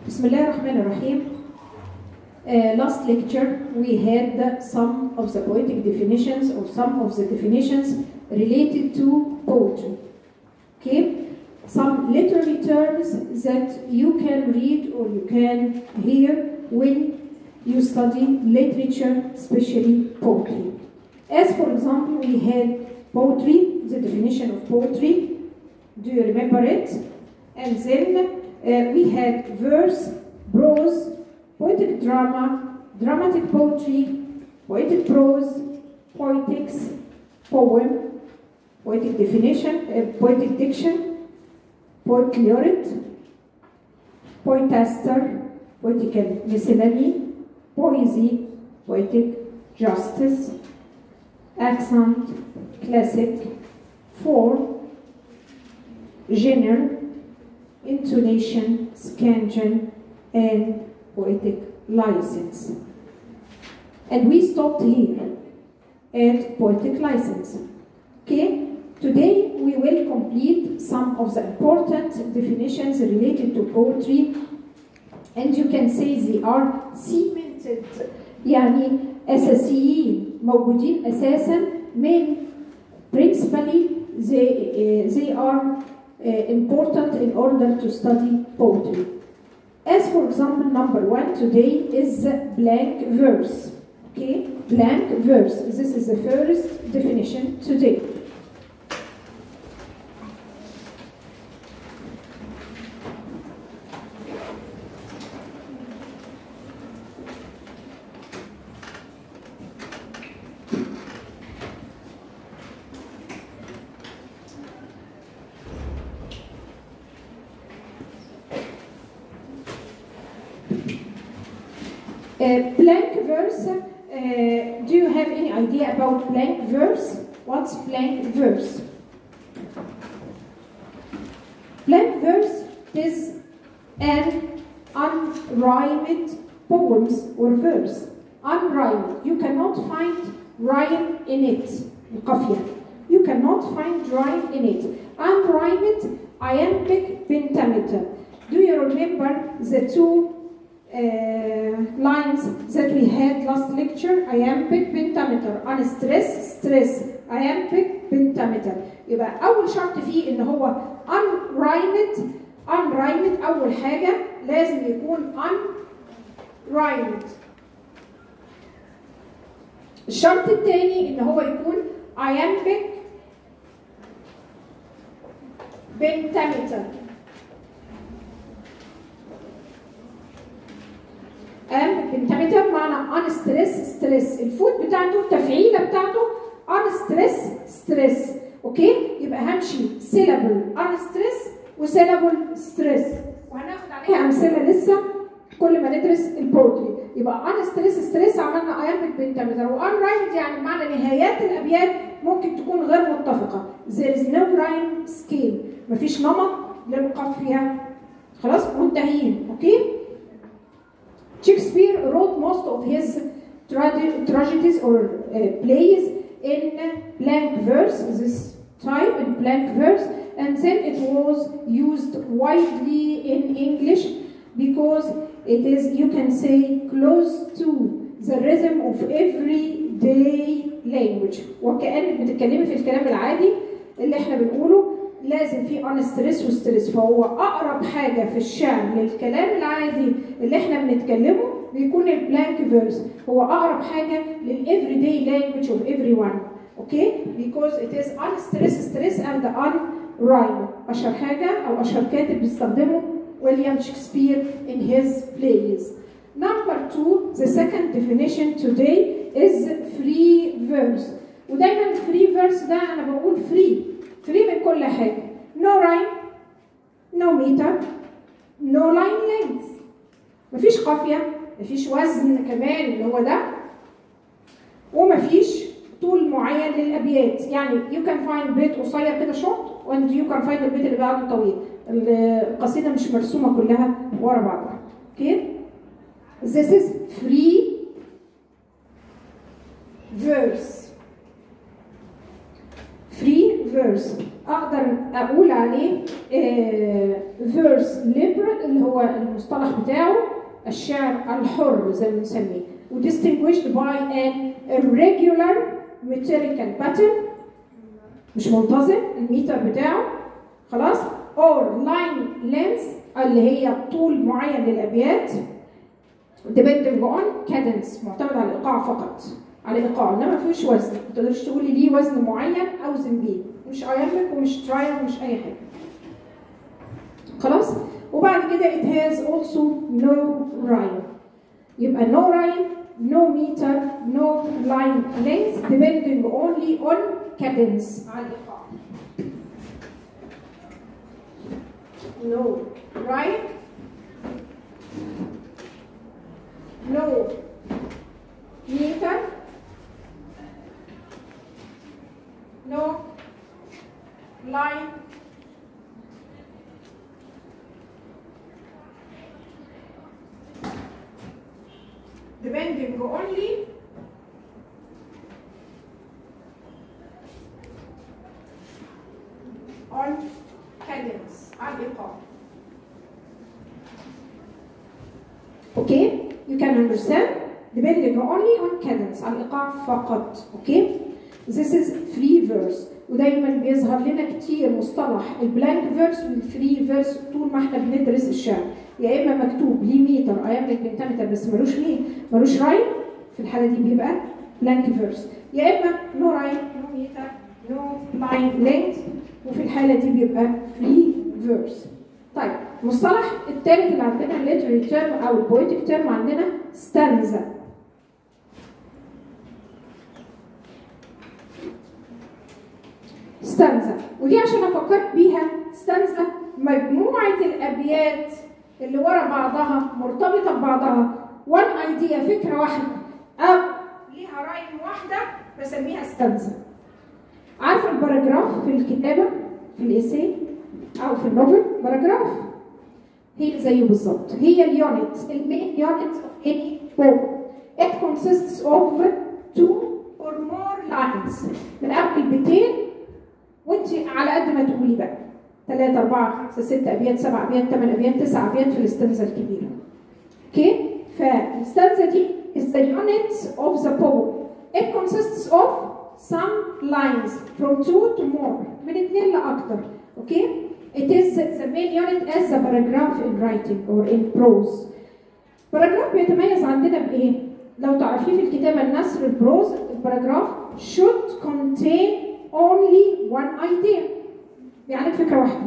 Bismillah ar-Rahman ar-Rahim. Uh, last lecture we had some of the poetic definitions or some of the definitions related to poetry. Okay? Some literary terms that you can read or you can hear when you study literature, especially poetry. As for example, we had poetry, the definition of poetry. Do you remember it? And then uh, we had verse, prose, poetic drama, dramatic poetry, poetic prose, poetics, poem, poetic definition, uh, poetic diction, poet laureate, poetaster, poetical miscellany, poesy, poetic justice, accent, classic, form, genre, intonation, scansion, and poetic license. And we stopped here at poetic license. Okay? Today we will complete some of the important definitions related to poetry and you can say they are cemented يعني أساسيين موجودين أساسا من principally they, uh, they are uh, important in order to study poetry. As for example, number one today is blank verse. Okay, blank verse. This is the first definition today. Uh, blank verse. Uh, do you have any idea about blank verse? What's blank verse? Blank verse is an unrhymed poems or verse. Unrhymed. You cannot find rhyme in it. قافية. You cannot find rhyme in it. Unrhymed iambic pentameter. Do you remember the two uh, lines that we had last lecture iambic pentameter on stress stress iambic pentameter يبقى اول شرط فيه ان هو unrhymed unrhymed اول حاجه لازم يكون unrhymed الشرط الثاني ان هو يكون iambic pentameter ام بنتمتر معنى ان ستريس ستريس الفوت بتاعته التفعيله بتاعته ان ستريس ستريس اوكي يبقى همشي سيلابل ان ستريس وسيلابل ستريس وهناخد عليها امثله لسه كل ما ندرس البوتري يبقى ان ستريس ستريس عملنا ايامك بنتمتر وان رايمد يعني معنى نهايات الابيات ممكن تكون غير متفقه there is no rhyme scheme مفيش نمط للقافيه خلاص منتهيين اوكي Shakespeare wrote most of his trage- tragedies or uh, plays in blank verse, this type in blank verse, and then it was used widely in English because it is, you can say, close to the rhythm of everyday language. وكأنك بتتكلمي في الكلام العادي اللي احنا بنقوله لازم في ان ستريس وستريس فهو اقرب حاجه في الشعر للكلام العادي اللي احنا بنتكلمه بيكون البلانك فيرس هو اقرب حاجه للافري داي لانجوج اوف ايفري ون اوكي because it is on stress stress and on rhyme اشهر حاجه او اشهر كاتب بيستخدمه ويليام شكسبير in his plays number two the second definition today is free verse ودايما free verse ده انا بقول free فري من كل حاجة no rhyme no meter no line length مفيش قافية مفيش وزن كمان اللي هو ده ومفيش طول معين للأبيات يعني you can find بيت قصير كده short and you can find البيت اللي بعده طويل القصيدة مش مرسومة كلها ورا بعضها اوكي this is free verse free verse اقدر اقول عليه فيرس ليبر اللي هو المصطلح بتاعه الشعر الحر زي ما بنسميه و distinguished by an irregular metrical pattern مش منتظم الميتر بتاعه خلاص or line length اللي هي طول معين للابيات depending on cadence معتمد على الايقاع فقط على الايقاع انما ما فيهوش وزن ما تقدرش تقولي ليه وزن معين اوزن بيه مش ايامك ومش ترايل ومش اي حاجه خلاص وبعد كده it has also no rhyme يبقى no rhyme no meter no line length depending only on cadence على الايقاع no rhyme no meter no line depending only on cadence على الإيقاع. Okay, you can understand depending only on cadence على الإيقاع فقط. Okay, this is free verse ودايما بيظهر لنا كتير مصطلح البلانك فيرس والفري فيرس طول ما احنا بندرس الشعر يا اما مكتوب ليه ميتر ايام البنتامتر بس ملوش مين ملوش رايم في الحاله دي بيبقى بلانك فيرس يا اما نو رايم نو ميتر نو لاين لينث وفي الحاله دي بيبقى فري فيرس طيب المصطلح الثالث اللي عندنا الليتري تيرم او البويتيك تيرم عندنا ستانزا ستانزا ودي عشان افكرك بيها ستانزا مجموعه الابيات اللي ورا بعضها مرتبطه ببعضها وان ايديا فكره واحده او ليها رايم واحده بسميها ستانزا عارفه الباراجراف في الكتابه في الايسي او في النوفل باراجراف هي زيه بالظبط هي اليونت المين يونت اوف اني بوم it consists of two or more lines من اول بيتين وانت على قد ما تقولي بقى ثلاثة أربعة خمسة ستة أبيات سبع أبيات ثمان أبيات تسع أبيات في الاستنزة الكبيرة. أوكي؟ فالاستنزة دي is the unit of the poem. It consists of some lines from two to more من اثنين لأكثر. أوكي؟ It is the main unit as a paragraph in writing or in prose. paragraph بيتميز عندنا بإيه؟ لو تعرفيه في الكتابة النثر البروز الباراجراف should contain only one idea. يعني فكرة واحدة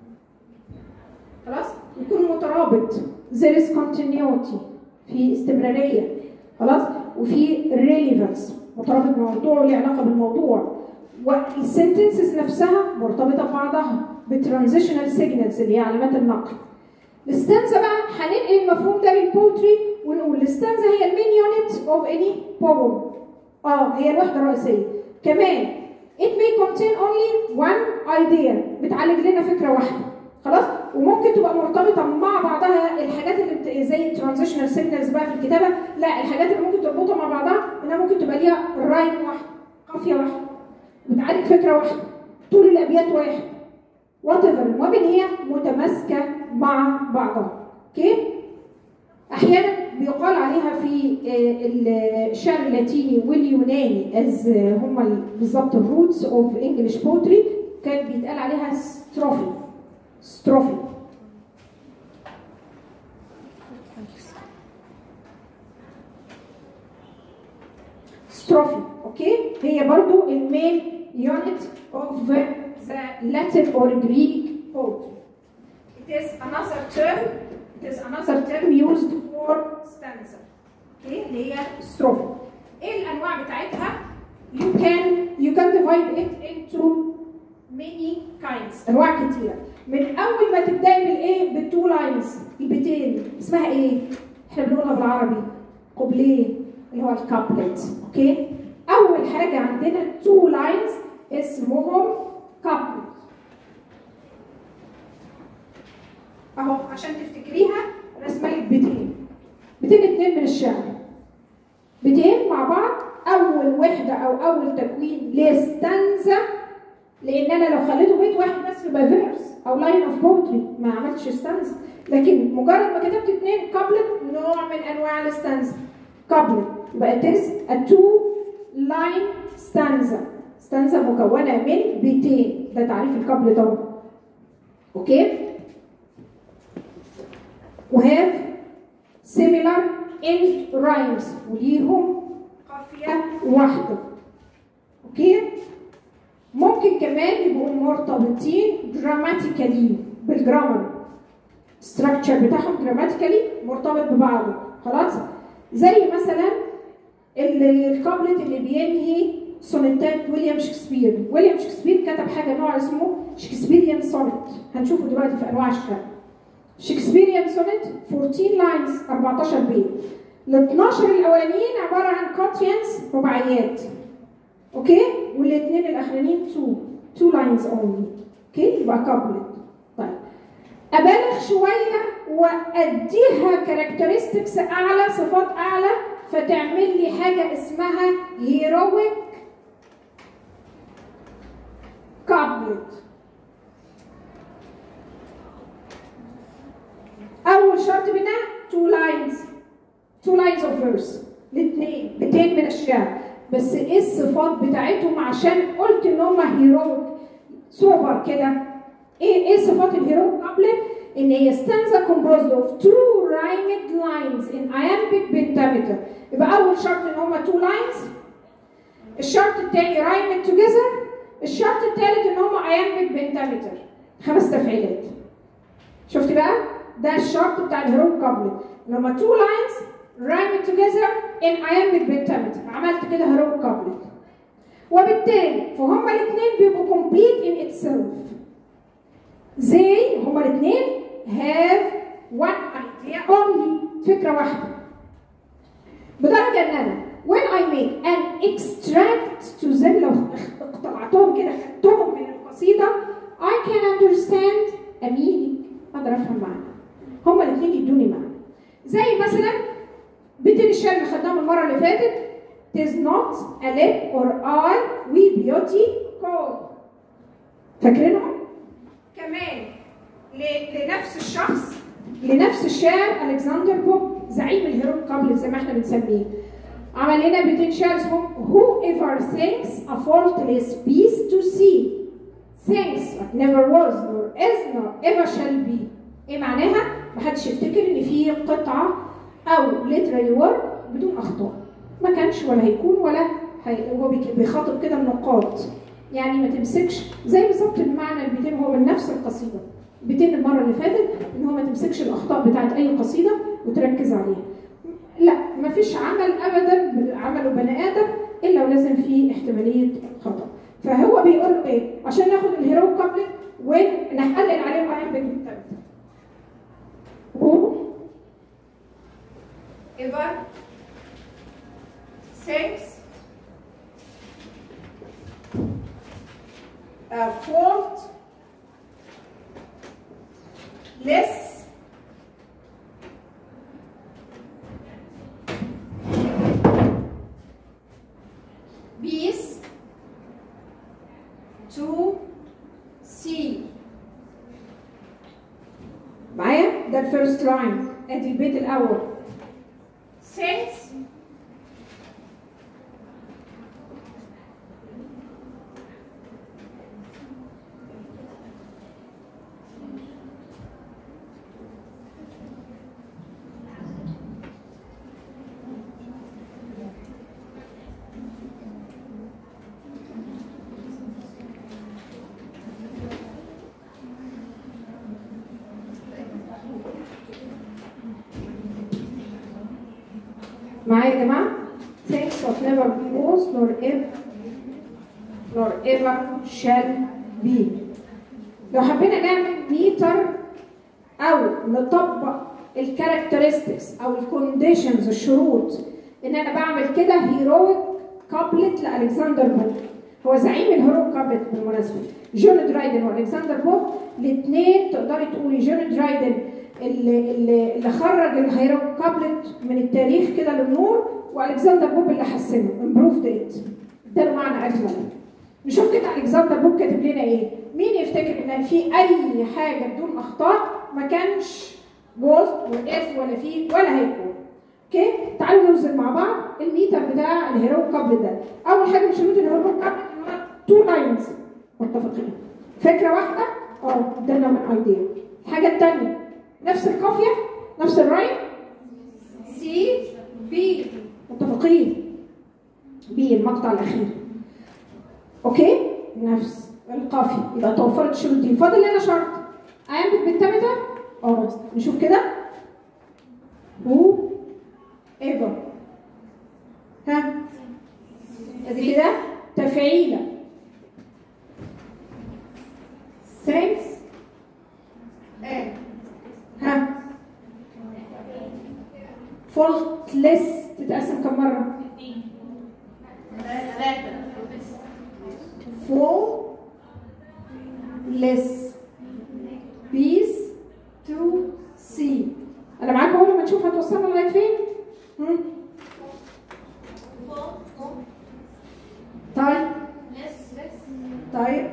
خلاص يكون مترابط there is continuity في استمرارية خلاص وفي relevance مرتبط بموضوع له علاقة بالموضوع والسنتنسز نفسها مرتبطة ببعضها بترانزيشنال سيجنالز اللي هي علامات النقل الستانزا بقى هننقل المفهوم ده للبوتري ونقول الستانزا هي المين يونت اوف اني بوم اه هي الوحدة الرئيسية كمان It may contain only one idea بتعالج لنا فكرة واحدة خلاص وممكن تبقى مرتبطة مع بعضها الحاجات اللي بت... زي ترانزيشنال سيجنالز بقى في الكتابة لا الحاجات اللي ممكن تربطها مع بعضها انها ممكن تبقى ليها رايم واحد قافية واحدة بتعالج فكرة واحدة طول الأبيات واحد وات ايفر المهم ان هي متماسكة مع بعضها اوكي احيانا بيقال عليها في الشعر اللاتيني واليوناني از هم بالظبط الروتس اوف انجلش بوتري كان بيتقال عليها ستروفي ستروفي ستروفي اوكي هي برضو المين يونت اوف ذا Latin or Greek poetry. It is another term It is another term used for stanza. Okay, اللي هي strophe. ايه الانواع بتاعتها؟ You can you can divide it into many kinds انواع كتيره. من اول ما تبداي بالايه؟ بالتو لاينز البيتين اسمها ايه؟ احنا بنقولها بالعربي قبليه اللي هو الكابلت اوكي؟ اول حاجه عندنا تو لاينز اسمهم كابلت اهو عشان تفتكريها رسمه لك بيتين بيتين اتنين من الشعر بيتين مع بعض اول وحده او اول تكوين لاستنزا لان انا لو خليته بيت واحد بس يبقى فيرس او لاين اوف بوتري ما عملتش ستانز لكن مجرد ما كتبت اثنين كابلت نوع من انواع الستانز كابلت يبقى this a two line stanza stanza مكونه من بيتين ده تعريف الكابلت اهو اوكي وهاف similar end rhymes وليهم قافيه واحده اوكي ممكن كمان يبقوا مرتبطين جراماتيكالي بالجرامر ستراكشر بتاعهم جراماتيكالي مرتبط ببعضه خلاص زي مثلا الكابلت اللي بينهي سونيتات ويليام شكسبير ويليام شكسبير كتب حاجه نوع اسمه شكسبيريان سونيت هنشوفه دلوقتي في انواع الشعر شكسبيريان سونيت 14 لاينز 14 بيت ال 12 الاولانيين عباره عن كوتريانز رباعيات اوكي والاثنين الاخرانيين 2 2 لاينز اونلي اوكي يبقى كابلت طيب ابالغ شويه واديها كاركترستكس اعلى صفات اعلى فتعمل لي حاجه اسمها هيرويك كابلت اول شرط منها two lines two lines of verse الاثنين بيتين من الشعر بس ايه الصفات بتاعتهم عشان قلت ان هم هيرويك سوبر كده ايه ايه صفات الهيرويك كابلت ان هي stanza composed of two rhymed lines in iambic pentameter يبقى اول شرط ان هم two lines الشرط الثاني rhymed together الشرط الثالث ان هم iambic pentameter خمس تفعيلات شفت بقى ده الشرط بتاع الهيرويك كابلت ان هم two lines rhymed together in iambic pentameter عملت كده هيرويك كابلت وبالتالي فهم الاثنين بيبقوا complete in itself زي هما الاثنين have one idea only فكرة واحدة بدرجة ان انا when I make an extract to them لو اقتطعتهم كده خدتهم من القصيدة I can understand a meaning اقدر افهم معنى هما الاثنين يدوني معنى زي مثلا بيتين الشعر اللي خدناهم المرة اللي فاتت Tis not a lip or eye we beauty call فاكرينهم؟ كمان لنفس الشخص لنفس الشاعر الكسندر بوب زعيم الهيرويك كابل زي ما احنا بنسميه عمل لنا بيتين شعر اسمهم whoever thinks a faultless piece to see thinks what never was nor is nor ever shall be ايه معناها؟ محدش يفتكر ان في قطعه او literary work بدون اخطاء ما كانش ولا هيكون ولا هي... هو بيخاطب كده النقاد يعني ما تمسكش زي بالظبط بمعنى البيتين هو من نفس القصيده البيتين المره اللي فاتت ان هو ما تمسكش الاخطاء بتاعت اي قصيده وتركز عليها لا ما فيش عمل ابدا عمله بني ادم الا ولازم فيه احتماليه خطا فهو بيقول له ايه عشان ناخد الهيرو كابلت ونقلل عليه الايام بالكتاب هو ever thinks a fault less piece to see معايا ده الفيرست لاين ادي البيت الاول thinks معايا يا جماعه things of never was nor ever nor ever shall be لو حبينا نعمل ميتر او نطبق الكاركترستكس او الكونديشنز الشروط ان انا بعمل كده هيرويك كابلت لالكسندر بوب هو زعيم الهيرويك كابلت بالمناسبه جون درايدن والكسندر بوب الاثنين تقدري تقولي جون درايدن اللي, اللي, اللي خرج الهيرويك كابلت من التاريخ كده للنور والكسندر بوب اللي حسنه امبروفد ات اداله معنى اجمل نشوف كده الكسندر بوب كاتب لنا ايه مين يفتكر ان في اي حاجه بدون اخطاء ما كانش was واس ولا في ولا هيكون اوكي تعالوا نوزن مع بعض الميتر بتاع الهيرو كابل ده اول حاجه من شروط الهيرو كابل ان هو تو لاينز متفقين فكره واحده اه ده نوع من ايديا الحاجه الثانيه نفس القافيه نفس الرايم سي بي متفقين بي المقطع الاخير اوكي نفس القافيه يبقى توفرت الشروط دي فاضل لنا شرط ايامك بالتمتر اه نشوف كده هو ايفر ها ادي كده تفعيله thanks and ها faultless تتقسم كم مرة؟ faultless peace to see أنا معاكم أول ما نشوف هتوصلنا لغاية فين؟ هم؟ طيب طيب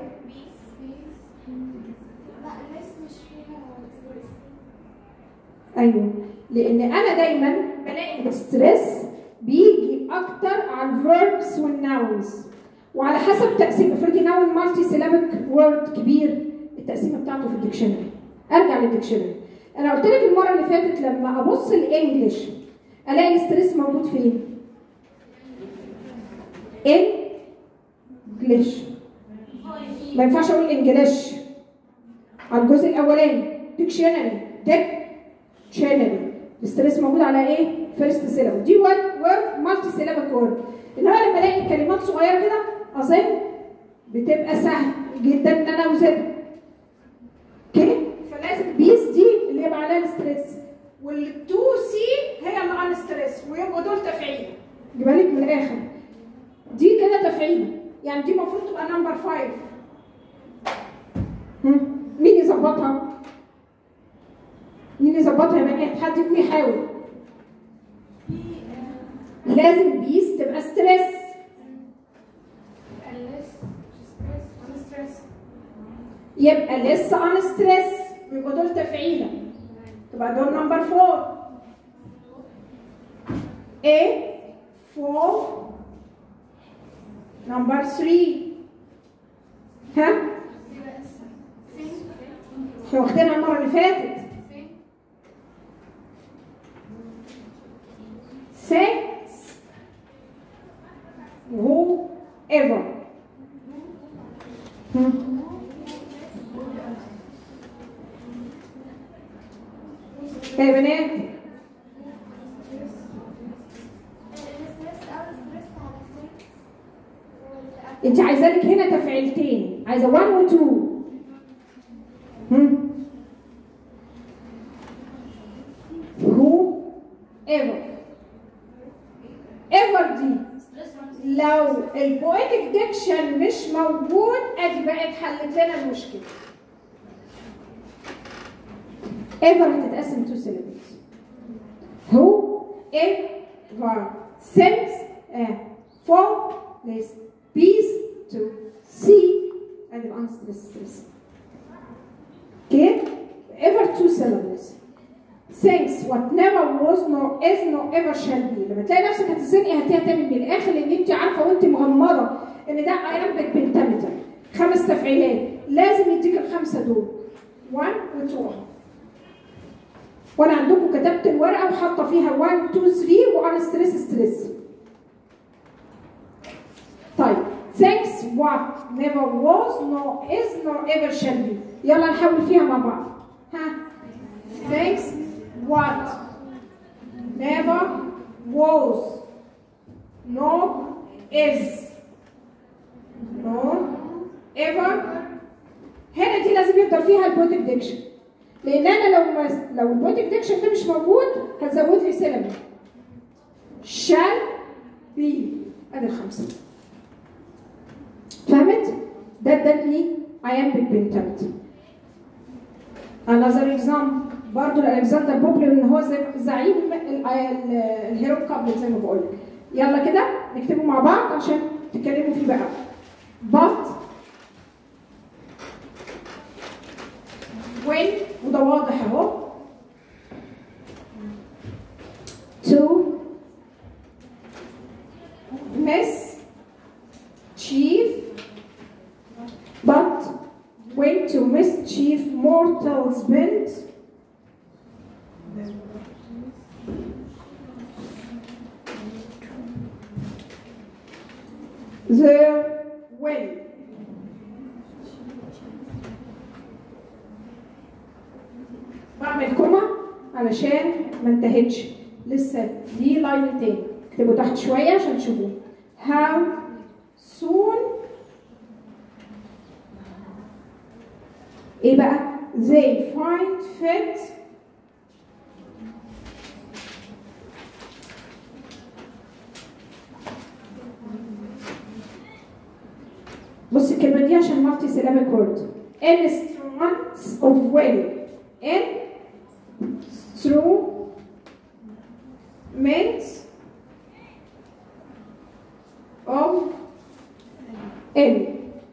ايوه لان انا دايما بلاقي الستريس بيجي اكتر على الفيربس والناونز وعلى حسب تقسيم افرضي ناون مالتي سيلابيك وورد كبير التقسيمه بتاعته في الديكشنري ارجع للديكشنري انا قلت لك المره اللي فاتت لما ابص الانجليش الاقي الستريس موجود فين انجليش ما ينفعش اقول انجليش على الجزء الاولاني ديكشنري ديك شانل الستريس موجود على ايه؟ فيرست سيلابل دي وورد وورد مالتي سيلابل وورد انما لما الاقي كلمات صغيره كده اظن بتبقى سهل جدا ان انا اوزنها اوكي فلازم بيس دي اللي يبقى عليها الستريس والتو سي هي اللي على الستريس ويبقوا دول تفعيله جيبها لك من الاخر دي كده تفعيله يعني دي المفروض تبقى نمبر 5 مين يظبطها؟ مين يظبطها يا بنات حد يكون يحاول لازم بيس تبقى ستريس يبقى لسه on ستريس يبقى دول تفعيله تبقى دول نمبر 4 A 4 نمبر 3 ها احنا واخدينها المره اللي فاتت thanks whoever يا بنات انت عايزه لك هنا تفعيلتين عايزه 1 و 2 هم who ever ever دي لو البويتك ديكشن مش موجود ادي بقت حلت لنا المشكله ever هتتقسم تو syllables who ever sends a for this peace to see ادي الانستر ستريس okay ever two syllables things what never was nor is nor ever shall be لما تلاقي نفسك هتزنقي هاتيها تاني من الاخر لان انت عارفه وانت مغمضه ان ده ايامك بنتمتر خمس تفعيلات لازم يديك الخمسه دول 1 و 2 وانا عندكم كتبت الورقه وحاطه فيها 1 2 3 وانا ستريس ستريس طيب thanks what never was nor is nor ever shall be يلا نحاول فيها مع بعض ها thanks what never was nor is nor ever هنا دي لازم يفضل فيها البوتك ديكشن لان انا لو ما لو البوتك ديكشن ده مش موجود هتزود لي سيلابل shall be ادي الخمسه فهمت؟ ده ادتني ايامبك بنتمت another example برضه الكسندر بوبلر ان هو زي زعيم الهيرو كابل زي ما بقول لك يلا كده نكتبه مع بعض عشان تتكلموا فيه بقى but when وده واضح اهو to miss chief but when to mischief mortals bent their will بعمل كوما علشان ما انتهتش لسه دي لاين تاني اكتبوا تحت شويه عشان تشوفوه how soon ايه بقى they find fit بص الكلمة دي عشان مالتي syllabic word instruments of will in through means of ال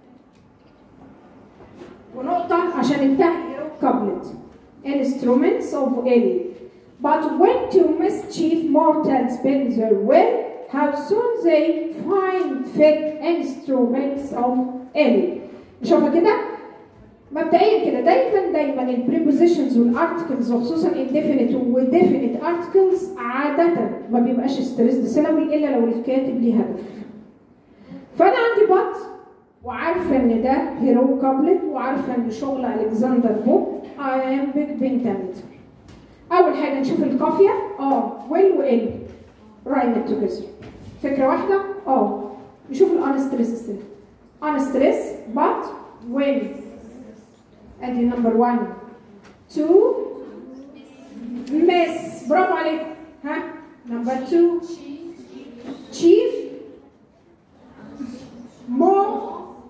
ونقطة عشان انتهي قبلت instruments of ال but when to mischief mortals bend their will how soon they find fit instruments of ال نشوفها كده مبدئيا كده دايما دايما البريبوزيشنز والارتكلز وخصوصا indefinite وdefinite articles عادة ما بيبقاش ستريسد سيلابل الا لو الكاتب ليه هدف. فانا عندي بط وعارفه ان ده هيرو كابلت وعارفه ان شغل الكسندر بوك ايامبيك بنتامتر. اول حاجه نشوف القافيه اه ويل وال رايمت توجذر. فكره واحده اه نشوف الانستريس انستريس but when ادي نمبر 1 2 مس برافو عليك ها نمبر 2 تشيف مو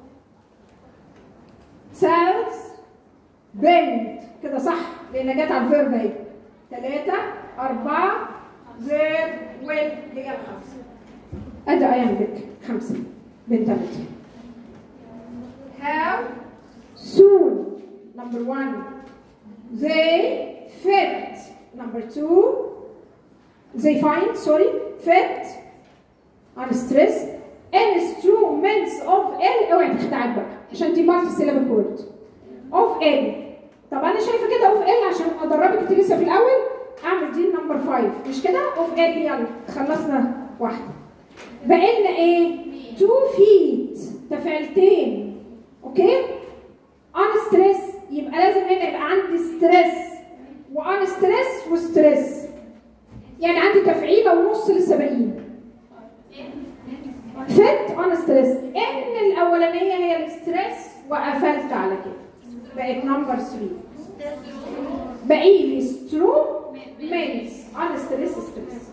سيلز بنت كده صح لان جت على الفيرب اهي ثلاثة أربعة زير ويل هي الخمسة أدي أيامك خمسة بنت بنت How soon Number one, they fit. Number two, they find, sorry, fit on stress instruments of L اوعي تخدعك بقى عشان دي مالتي سيلابيك وورد of L طب انا شايفه كده of L عشان ادربك انت لسه في الاول اعمل دي نمبر 5 مش كده of L يلا خلصنا واحده بقى لنا ايه؟ two feet تفعيلتين اوكي؟ on stress يبقى لازم هنا يبقى عندي ستريس وان ستريس وستريس يعني عندي تفعيله ونص لسه باقيين فت اون ستريس ان الاولانيه هي الستريس وقفلت على كده بقت نمبر 3 باقي لي سترو مينز اون ستريس ستريس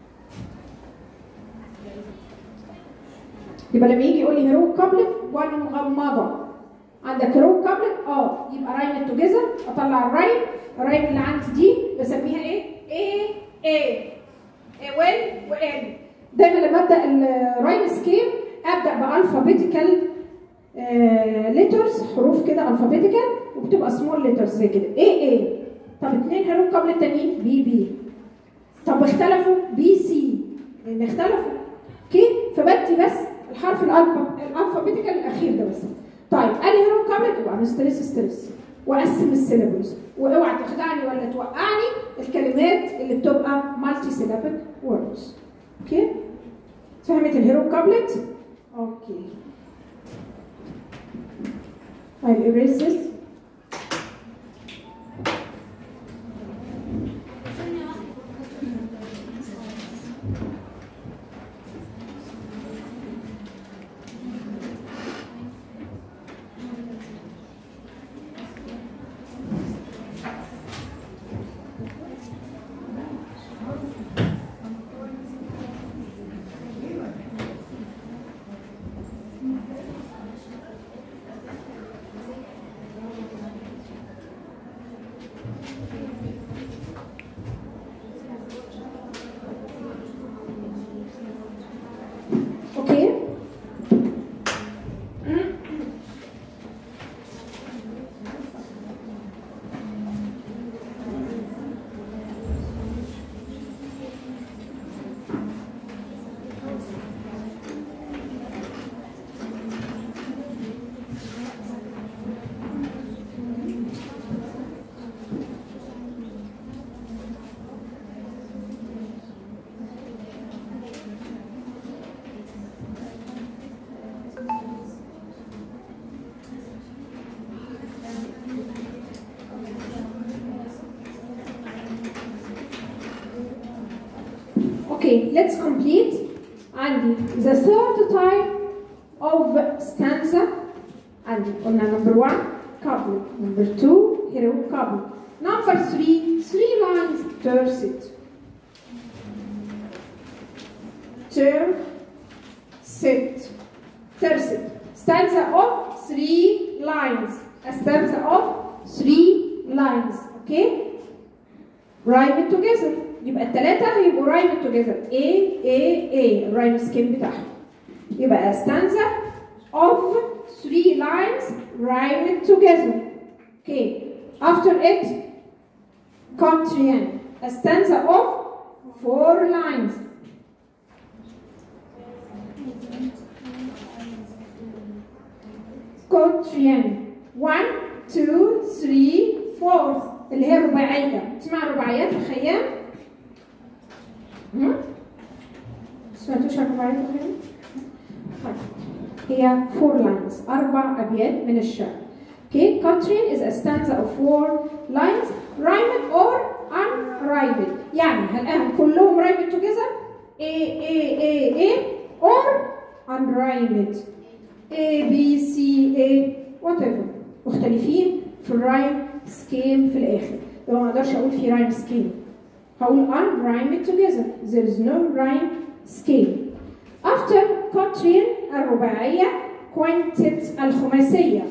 يبقى لما يجي يقول لي هيرو كابلت وانا مغمضه عندك رو كابلت اه يبقى رايم توجذر اطلع الرايم الرايم اللي عندي دي بسميها ايه؟ ايه ايه وين وان دايما لما ابدا الرايم سكيم ابدا بالفابيتيكال ليترز حروف كده الفابيتيكال وبتبقى سمول ليترز زي كده ايه ايه طب اثنين هيرو كابلت تانيين بي بي طب اختلفوا بي سي لان اختلفوا اوكي فبدي بس الحرف الالفابيتيكال الاخير ده بس طيب قال لي هيرو كامل يبقى انا ستريس ستريس واقسم السيلابلز واوعى تخدعني ولا توقعني الكلمات اللي بتبقى مالتي سيلابيك ووردز اوكي فهمت الهيرو كابلت اوكي I'll erase this Okay, let's complete. عندي the third type of stanza عندي قلنا number one couple number two hero couple number three three lines tercet tercet tercet stanza of three lines a stanza of three lines okay rhyme it together يبقى الثلاثة يبقوا rhyme it together A A A الرايم سكيم بتاعهم يبقى a stanza of three lines rhyme it together okay after it Contrian a stanza of four lines Contrian one two three four اللي هي الرباعية تسمع رباعيات الخيام؟ هم؟ سمعتوش عن رباعيات الخيام؟ طيب هي four lines أربع أبيات من الشعر Okay, Quatrain is a stanza of four lines rhymed or unrhymed يعني هنلاقيهم كلهم rhymed together A A A A or unrhymed A B C A whatever مختلفين في الرايم سكيم في الاخر لو ما اقدرش اقول في رايم سكيم هقول unrhymed together there is no rhyme scheme after quatrain الرباعية quintet الخماسية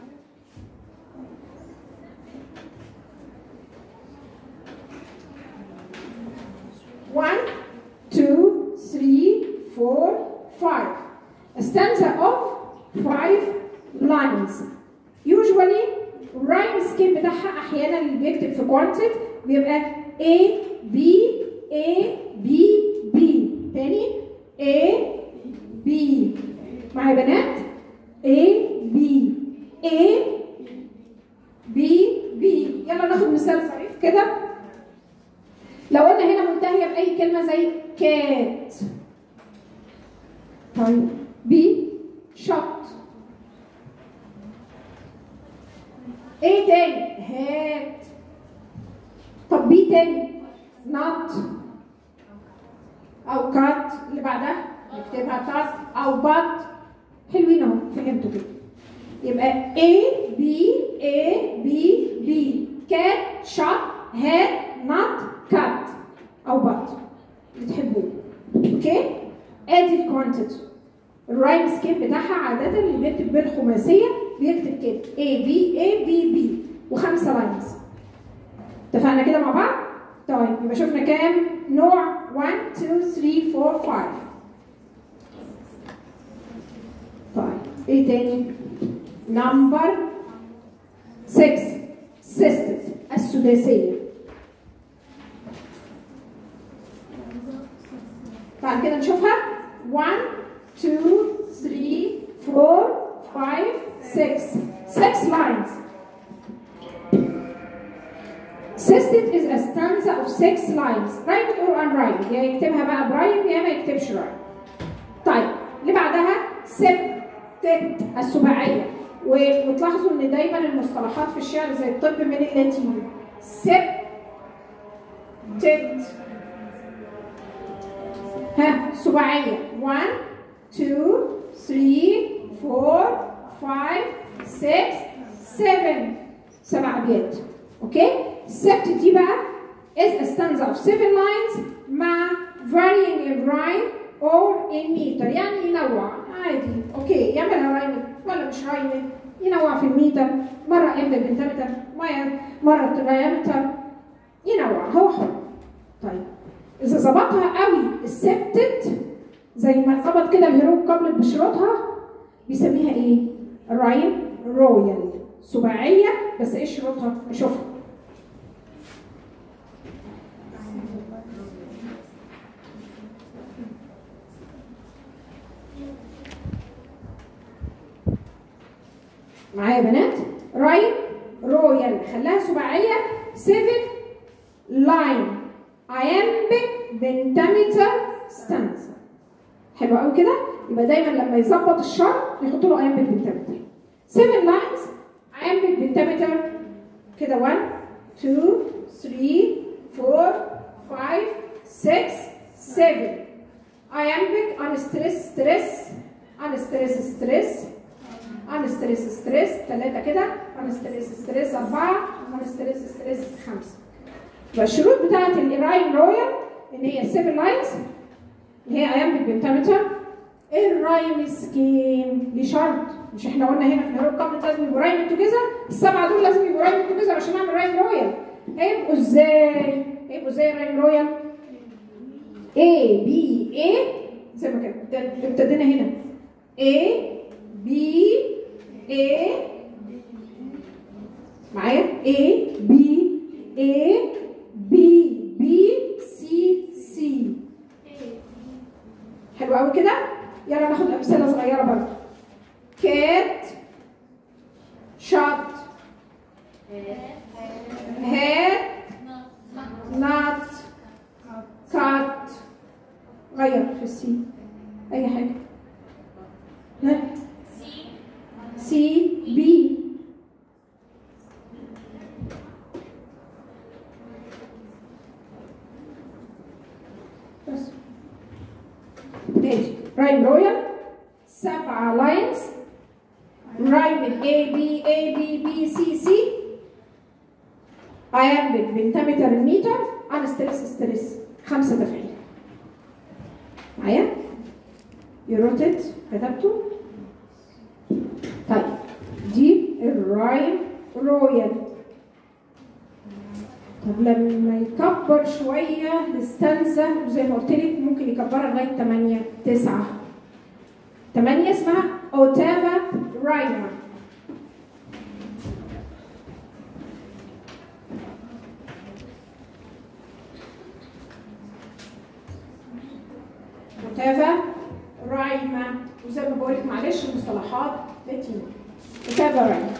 One, two, three, four, five. A stanza of five lines. Usually الرايم سكيم بتاعها احيانا اللي بيكتب في كوانتد بيبقى A B A B B تاني A B معايا بنات A B A B B يلا ناخد مثال ظريف كده لو قلنا هنا منتهيه باي كلمه زي كات طيب بي شط ايه تاني هات طب بي تاني نط او كات اللي بعدها نكتبها كات او بط حلوين اهو فهمتوا كده يبقى A B A B B كات شط هات نط كات او بط اللي تحبوه اوكي ادي الكوانتيتي الرايم سكيب بتاعها عادة اللي بيكتب بالخماسية بيكتب كده A B A B B وخمسة لاينز اتفقنا كده مع بعض؟ طيب يبقى شفنا كام نوع 1 2 3 4 5 طيب ايه تاني؟ نمبر 6 سيستم السداسية بعد كده نشوفها 1 2 3 4 5 6 6 lines Sisted is a stanza of six lines rhymed or unrhymed يا يكتبها بقى برايم يا ما يكتبش رايم طيب اللي بعدها سبتت السباعية و- وتلاحظوا ان دايما المصطلحات في الشعر زي الطب من اللاتيني سبتت ها سباعية 1 2 3 4 5 6 7 سبع أبيات أوكي السبت دي بقى is a stanza of seven lines مع varying in rhyme or in meter يعني ينوع عادي أوكي يعملها رايمة ولا مش رايمة ينوع في الميتر مرة امتى بنتمتر مرة ترايمتر ينوع هو حر طيب إذا ظبطها قوي السبتت زي ما ظبط كده الهيروب قبل بشروطها بيسميها ايه؟ رايم رويال سباعية بس ايه شروطها؟ نشوفها معايا يا بنات؟ رايم رويال خلاها سباعية 7 لاين iambic pentameter stanza حلو قوي كده يبقى دايما لما يظبط الشرط يحط له iambic pentameter 7 lines iambic pentameter كده 1 2 3 4 5 6 7 1 ستريس ستريس 4 1 ستريس ستريس 5 فالشروط بتاعت الرايم رويال ان هي 7 لاينز اللي هي ايامبك بنتامتر الرايم سكيم دي شرط مش احنا قلنا هنا في نهار القبل لازم يبقوا رايم توجذر السبعه دول لازم يبقوا رايم توجذر عشان اعمل رايم رويال هيبقوا ازاي؟ هيبقوا ازاي الرايم رويال؟ A B A زي ما كان ابتدينا هنا A B A معايا A B A B B C C حلو قوي كده يلا ناخد امثله صغيره برضه كات شوت هات نات كات غير في السي اي حاجه ها سي بي بس ماشي رايم رويال سبعة لاينز رايم A B A B B C C ايامبك بنتامتر ميتر على ستريس ستريس خمسة تفعيل معايا يروتت كتبته طيب دي الرايم رويال طب لما يكبر شوية الاستنزة زي ما قلت لك ممكن يكبرها لغاية 8 9 8 اسمها اوتافا رايما اوتافا رايما وزي ما بقول لك معلش المصطلحات لاتيني اوتافا رايما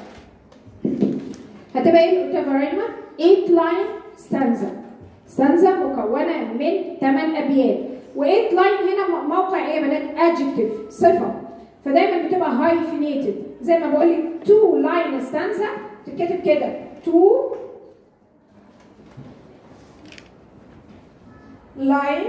هتبقى ايه الاوتافا رايما؟ 8 لاين ستانزا ستانزا مكونه من 8 ابيات و8 لاين هنا موقع ايه يا بنات ادجكتيف صفه فدايما بتبقى هايفينيتد زي ما بقول لك 2 لاين ستانزا تتكتب كده 2 لاين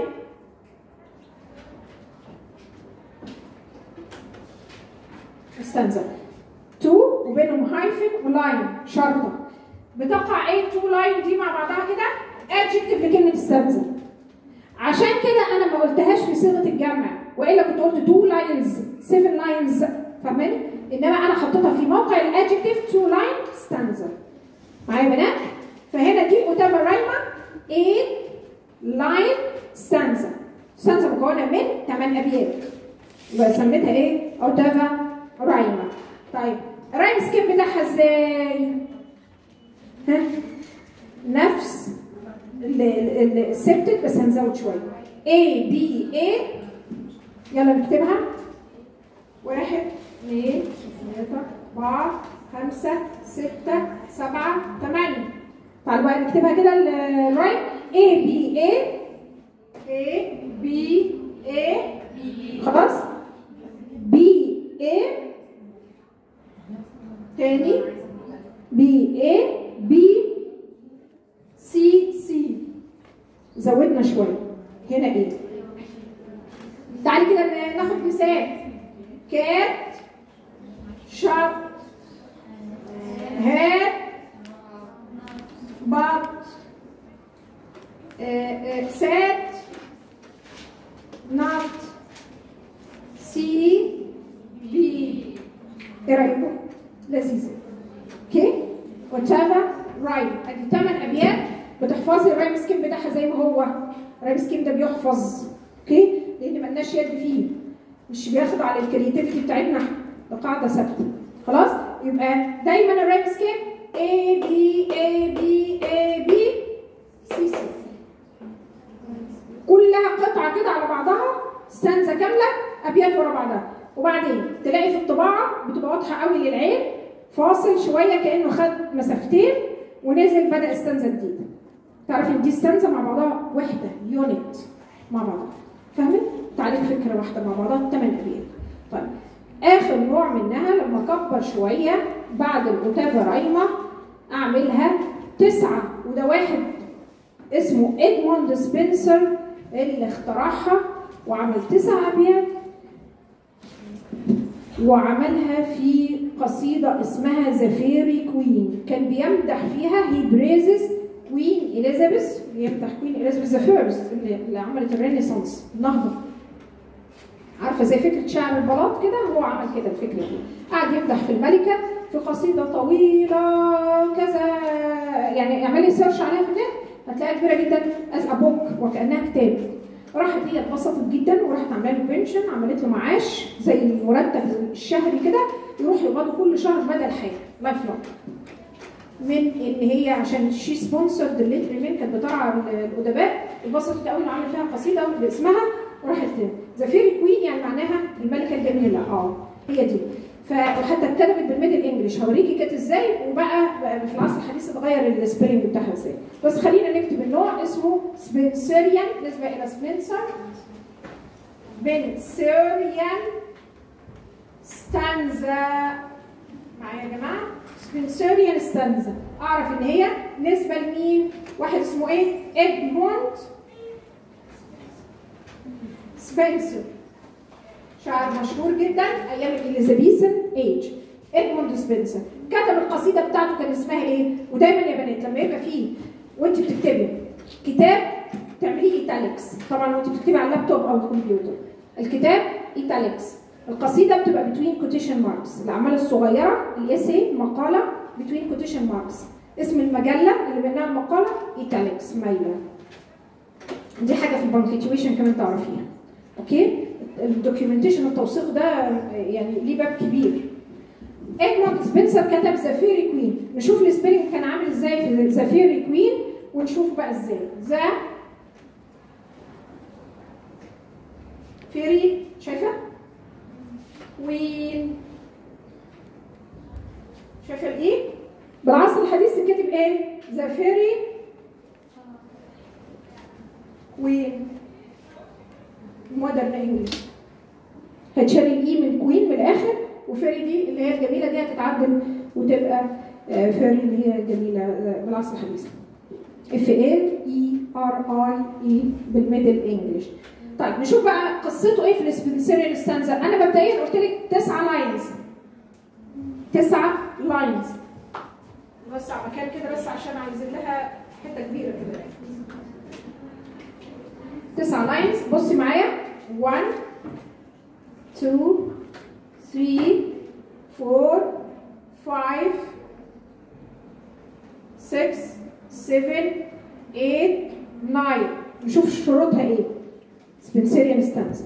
ستانزا 2 وبينهم هايفن ولاين شرطه بتقع ايه 2 لاين دي مع بعضها كده ادجكتيف لكلمه ستانزا عشان كده انا ما قلتهاش في صيغه الجمع والا كنت قلت 2 لاينز 7 لاينز فاهماني انما انا حطيتها في موقع الادجكتيف 2 لاين ستانزا معايا يا بنات فهنا دي اوتافا رايما 8 لاين ستانزا ستانزا مكونه من 8 ابيات يبقى سميتها ايه اوتافا رايما طيب الرايم سكيم بتاعها ازاي ها نفس السبتت بس هنزود شويه A B A يلا نكتبها واحد اثنين ثلاثة أربعة خمسة ستة سبعة ثمانية تعالوا بقى نكتبها كده الرايت A B A A B A خلاص B A تاني B A B C C زودنا شوية هنا ايه تعالي كده ناخد مثال كات شرط هات بط سات نط سي بي ايه رايكم؟ لذيذه اوكي وتشافا رايم ادي ثمان ابيات بتحفظي الرايم سكيم بتاعها زي ما هو الرايم سكيم ده بيحفظ اوكي لان مالناش يد فيه مش بياخد على الكرياتيفيتي بتاعتنا ده قاعده ثابته خلاص يبقى دايما الرايم سكيم A B A B A B C C كلها قطعه كده على بعضها ستانزا كامله ابيات ورا بعضها وبعدين تلاقي في الطباعه بتبقى واضحه قوي للعين فاصل شويه كانه خد مسافتين ونزل بدا استنزه جديده تعرفي ان دي استنزه مع بعضها وحده يونت مع بعضها فاهمين؟ تعريف فكره واحده مع بعضها ثمان ابيات طيب اخر نوع منها لما اكبر شويه بعد الاوتافا رايما اعملها تسعه وده واحد اسمه ادموند سبنسر اللي اخترعها وعمل تسع ابيات وعملها في قصيدة اسمها ذا فيري كوين كان بيمدح فيها هي بريزز كوين إليزابيث بيمدح كوين إليزابيث ذا فيرست اللي, اللي عملت الرينيسانس النهضة عارفة زي فكرة شعر البلاط كده هو عمل كده الفكرة دي قعد يمدح في الملكة في قصيدة طويلة كذا يعني اعملي سيرش عليها في النت هتلاقيها كبيرة جدا از بوك وكأنها كتاب راحت هي اتبسطت جدا وراحت عامله له بنشن عملت له معاش زي المرتب الشهري كده يروح يقبضه كل شهر بدل حاجه لايف لونج من ان هي عشان شي سبونسرد الليتري مين كانت بترعى الادباء اتبسطت قوي انه عامل فيها قصيده باسمها وراحت ذا فيري كوين يعني معناها الملكه الجميله اه هي دي فحتى اتكتبت بالميدل انجلش هوريكي كانت ازاي وبقى في العصر الحديث اتغير السبيلنج بتاعها ازاي بس خلينا نكتب النوع اسمه سبنسريان نسبه الى سبنسر بنسريان ستانزا معايا يا جماعه سبنسريان ستانزا اعرف ان هي نسبه لمين واحد اسمه ايه ادموند سبنسر شاعر مشهور جدا ايام الاليزابيثن ايج ادموند سبنسر كتب القصيده بتاعته كان اسمها ايه ودايما يا بنات لما يبقى فيه وانت بتكتبي كتاب تعمليه ايتاليكس طبعا وانت بتكتبي على اللابتوب او الكمبيوتر الكتاب ايتاليكس القصيده بتبقى بتوين كوتيشن ماركس الاعمال الصغيره الايسي مقاله بتوين كوتيشن ماركس اسم المجله اللي منها المقاله ايتاليكس مايله دي حاجه في البنكتويشن كمان تعرفيها اوكي الدوكيومنتيشن التوثيق ده يعني ليه باب كبير ادموند سبنسر كتب ذا فيري كوين نشوف السبيلنج كان عامل ازاي في ذا فيري كوين ونشوف بقى ازاي ذا فيري شايفه كوين شايفه الايه بالعصر الحديث كاتب ايه ذا فيري كوين مودرن انجلش هتشال الاي من كوين من الاخر وفيري دي اللي هي الجميله دي هتتعدل وتبقى فيري اللي هي جميله بالعصر الحديث اف اي اي ار اي اي بالميدل انجلش طيب نشوف بقى قصته ايه في السبنسيريال ستانزا انا مبدئيا قلت لك تسعه لاينز تسعه لاينز نوسع مكان كده بس عشان عايزين لها حته كبيره كده تسعه لاينز بصي معايا 1 2 3 4 5 6 7 8 9 نشوف شروطها ايه Spencerian stanza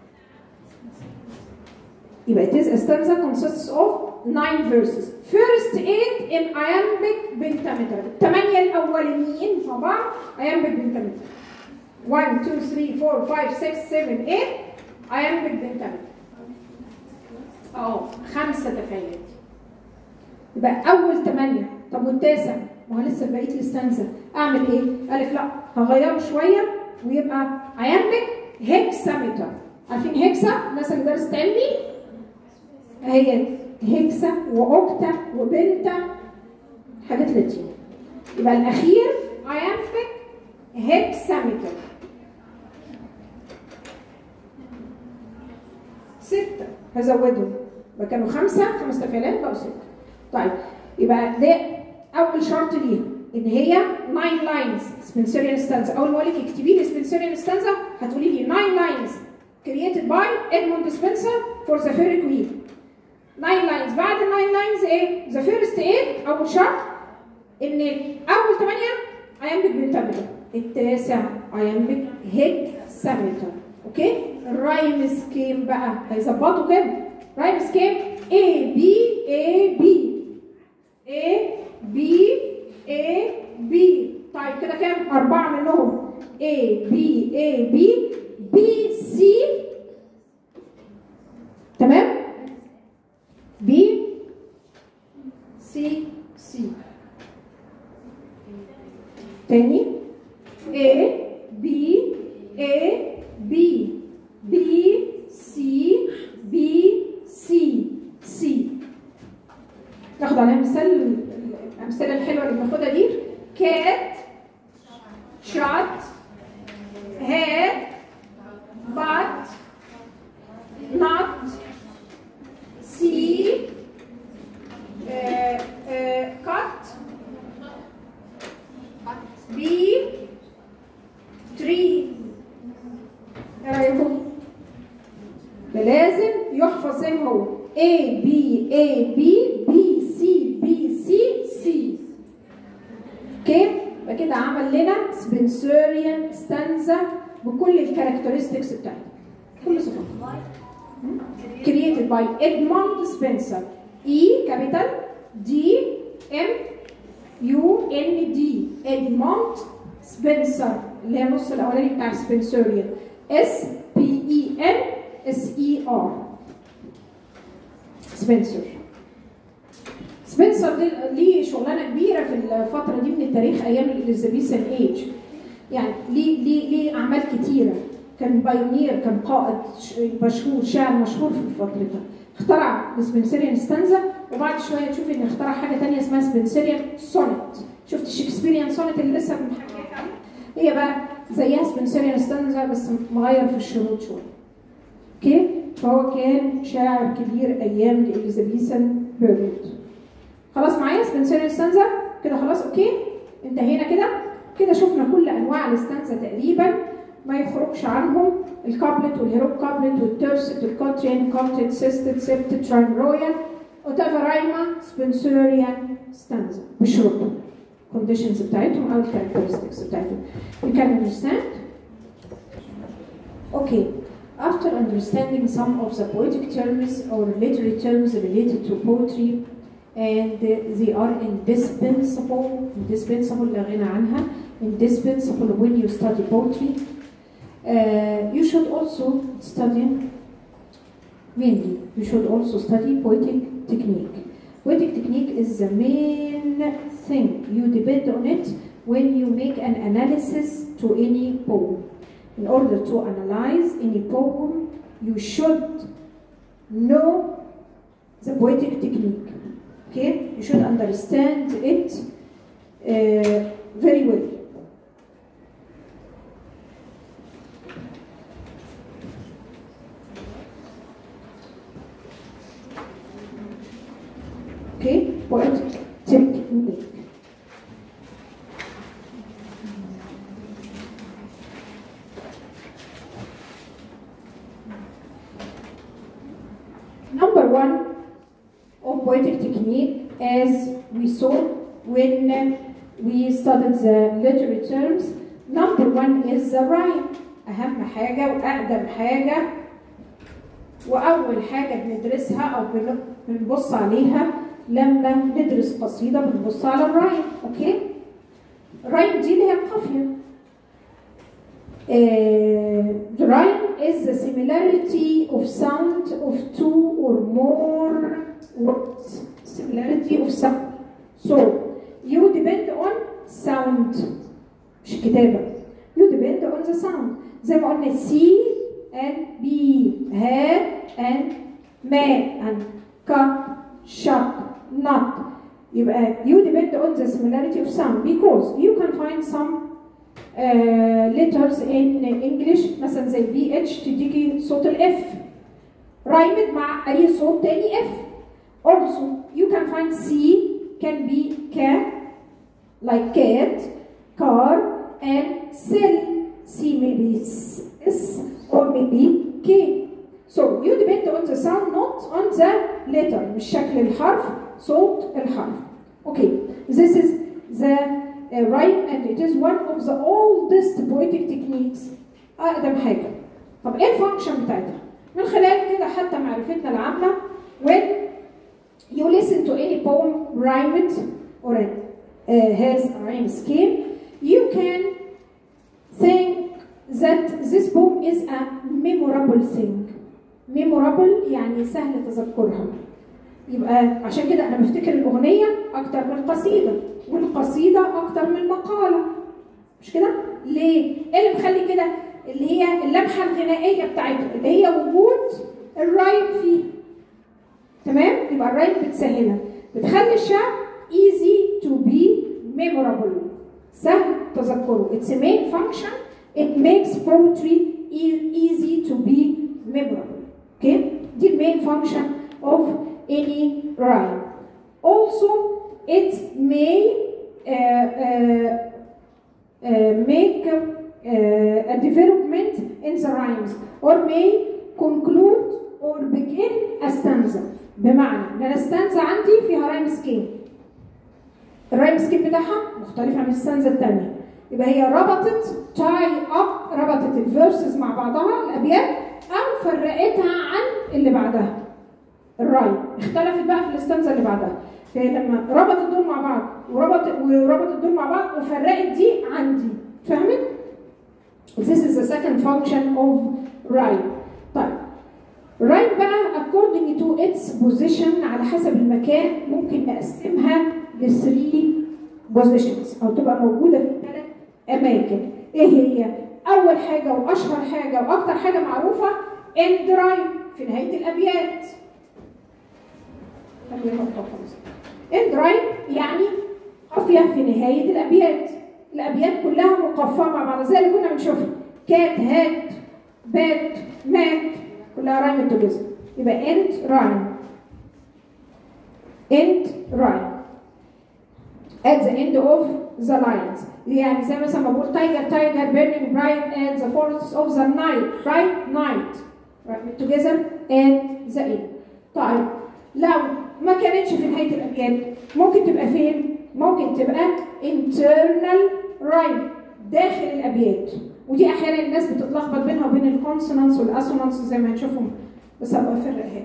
يبقى it is a stanza consists of nine verses first eight in iambic pentameter الثمانية الأولانيين مع بعض iambic pentameter 1 2 3 4 5 6 7 8 iambic pentameter اه خمسة تفاعلات يبقى أول ثمانية طب والتاسع ما هو لسه بقيت الاستنزة أعمل إيه؟ قال لك لا هغيره شوية ويبقى iambic هيكسامتر عارفين هيكسا الناس اللي درست علمي هي هيكسا واوكتا وبنتا حاجات لاتين يبقى الاخير iambic هيكسامتر ستة هزودهم يبقى كانوا خمسة خمس تفعيلات بقوا ستة طيب يبقى ده أول شرط ليها ان هي 9 لاينز سبنسريان ستانزا اول ما اقول لك اكتبي لي سبنسريان ستانزا هتقولي لي 9 لاينز created by Edmund Spencer for the Fairy Queen 9 لاينز بعد ال 9 لاينز ايه the first 8 اول شرط ان اول 8 iambic pentameter التاسع iambic hexameter اوكي الرايم سكيم بقى هيظبطوا كده رايم سكيم A B A B A B A B طيب كده كام؟ أربعة منهم A B A B B C تمام؟ B C C تاني A B A B B C B C C ناخد عليها مثال الأمثلة الحلوة اللي بناخدها دي cat shot head but not see خلاص زي ما هو A B A B B C B C C اوكي يبقى كده عمل لنا سبنسوريان ستانزا بكل الكاركترستكس بتاعتها كل صفاتها created by Edmund Spencer E capital D M U N D Edmund Spencer اللي هي النص الاولاني بتاع سبنسوريان S P E N S E R سبنسر سبنسر دي ليه شغلانه كبيره في الفتره دي من التاريخ ايام الاليزابيثان ايج يعني ليه ليه ليه اعمال كتيره كان بايونير كان قائد ش- مشهور شاعر مشهور في فترتها اخترع السبنسريان ستانزا وبعد شويه تشوف ان اخترع حاجه تانية اسمها سبنسريان سونت شفت الشكسبيريان سونت اللي لسه بنحكيها عنها؟ هي بقى زيها سبنسريان ستانزا بس مغير في الشروط شويه اوكي فهو كان شاعر كبير ايام الاليزابيثان بيريود خلاص معايا سبنسريان ستانزا كده خلاص اوكي انتهينا كده كده شفنا كل انواع الستانزا تقريبا ما يخرجش عنهم الكابلت والهيروب كابلت والترست والكوترين كومتد سيستد سيبتد تراين رويال وتافا رايما سبنسوريان ستانزا بشروطهم conditions بتاعتهم او characteristics بتاعتهم you can understand okay after understanding some of the poetic terms or literary terms related to poetry and they are indispensable indispensable لا غنى عنها indispensable when you study poetry uh, you should also study mainly you should also study poetic technique poetic technique is the main thing you depend on it when you make an analysis to any poem in order to analyze any poem you should know the poetic technique okay you should understand it uh, very well okay poetic technique number one of poetic technique as we saw when we studied the literary terms number one is the rhyme أهم حاجة وأقدم حاجة وأول حاجة بندرسها أو بن- بنبص عليها لما ندرس قصيدة بنبص على الرايم أوكي الرايم دي اللي هي القافية Uh, the rhyme is the similarity of sound of two or more words. Similarity of sound. So you depend on sound مش كتابة. You depend on the sound. زي ما قلنا C and B, had and may and cup, shop, not. يبقى you depend on the similarity of sound because you can find some uh, letters in English مثلا زي بي اتش تديكي صوت الاف رايمد مع اي صوت تاني اف also you can find C can be cat like cat car and cell C maybe S S or maybe K so you depend on the sound not on the letter مش شكل الحرف صوت الحرف okay this is the uh, rhyme and it is one of the oldest poetic techniques أقدم حاجة طب إيه الفانكشن بتاعتها؟ من خلال كده حتى معرفتنا العامة when you listen to any poem rhymed or uh, has a rhyme scheme you can think that this poem is a memorable thing memorable يعني سهل تذكرها يبقى عشان كده انا بفتكر الاغنيه اكتر من القصيده والقصيده اكتر من المقاله مش كده ليه ايه اللي مخلي كده اللي هي اللمحه الغنائيه بتاعته اللي هي وجود الرايم فيه تمام يبقى الرايم بتسهلها بتخلي الشعر easy to be memorable سهل تذكره it's a main function it makes poetry e- easy to be memorable okay دي المين function of any rhyme. Also, it may uh, uh, uh, make uh, a development in the rhymes or may conclude or begin a stanza بمعنى ان انا stanza عندي فيها رايم سكيم الرايم سكيم بتاعها مختلف عن الستانزا الثانيه يبقى هي ربطت تاي اب ربطت الفيرسز مع بعضها الابيات او فرقتها عن اللي بعدها الرايم اختلفت بقى في الستانزا اللي بعدها فهي لما ربطت دول مع بعض وربطت وربطت دول مع بعض وفرقت دي عن دي فهمت؟ This is the second function of rhyme. طيب rhyme بقى according to its position على حسب المكان ممكن نقسمها ل 3 positions او تبقى موجوده في ثلاث اماكن. ايه هي؟ اول حاجه واشهر حاجه واكتر حاجه معروفه end rhyme في نهايه الابيات. end rhyme يعني قافيه في نهايه الابيات. الابيات كلها مقفاه مع بعض زي اللي كنا بنشوفها كات هات بات مات كلها رايم توجذر يبقى end rhyme end rhyme at the end of the lines يعني زي مثلا ما بقول tiger tiger burning bright at the forests of the night bright night right together at the end طيب لو ما كانتش في نهايه الابيات ممكن تبقى فين؟ ممكن تبقى internal rhyme داخل الابيات ودي احيانا الناس بتتلخبط بينها وبين الكونسونانس والاسونانس زي ما هنشوفهم بس هبقى افرقها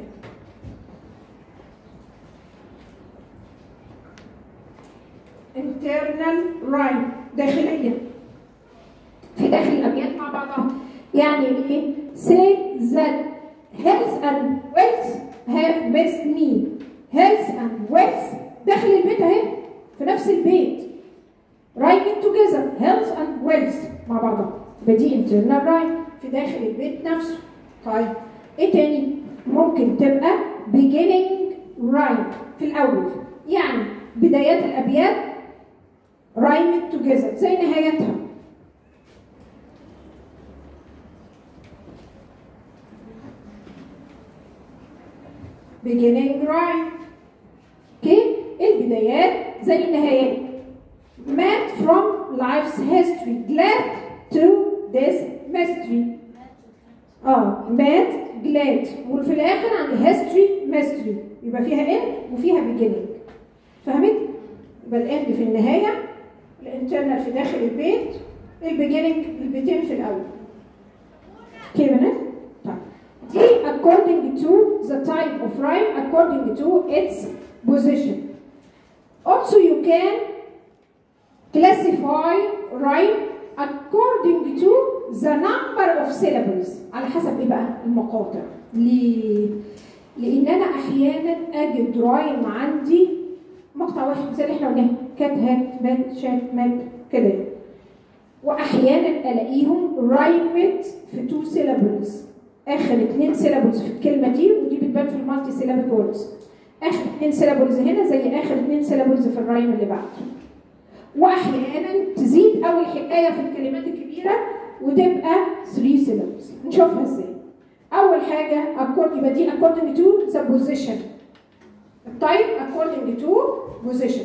internal rhyme داخلية في داخل الأبيات مع بعضها يعني إيه؟ say that health and wealth have missed me health and wealth داخل البيت أهي في نفس البيت rhyming together health and wealth مع بعضها يبقى دي internal rhyme في داخل البيت نفسه طيب ايه تاني ممكن تبقى beginning rhyme في الاول يعني بدايات الابيات rhymed together زي نهايتها beginning rhyme اوكي البدايات زي النهايات met from life's history glad to this mystery اه met glad وفي الاخر عندي history mystery يبقى فيها end وفيها beginning فهمت؟ يبقى الاند في النهايه الانترنال في داخل البيت البيجيننج البيتين في الاول اوكي بنات؟ طيب دي according to the type of rhyme according to its position also you can classify rhyme according to the number of syllables على حسب ايه بقى المقاطع ليه لان انا احيانا اجد رايم عندي مقطع واحد زي اللي احنا قلناه كات هات مات شات مات كده واحيانا الاقيهم رايمت في تو سيلابلز اخر اثنين سيلابلز في الكلمه دي ودي بتبان في المالتي سيلابل ووردز اخر اثنين سيلابلز هنا زي اخر اثنين سيلابلز في الرايم اللي بعده واحيانا تزيد قوي الحكايه في الكلمات الكبيره وتبقى 3 سيلابلز نشوفها ازاي اول حاجه according يبقى دي according to the position التايب according to position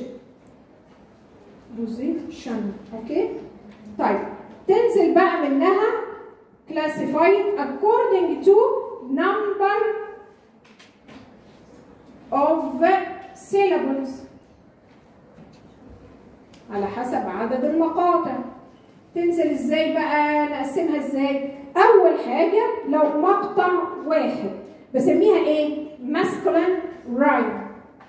position اوكي طيب تنزل بقى منها classified according to number of syllables على حسب عدد المقاطع تنزل ازاي بقى نقسمها ازاي اول حاجه لو مقطع واحد بسميها ايه masculine rhyme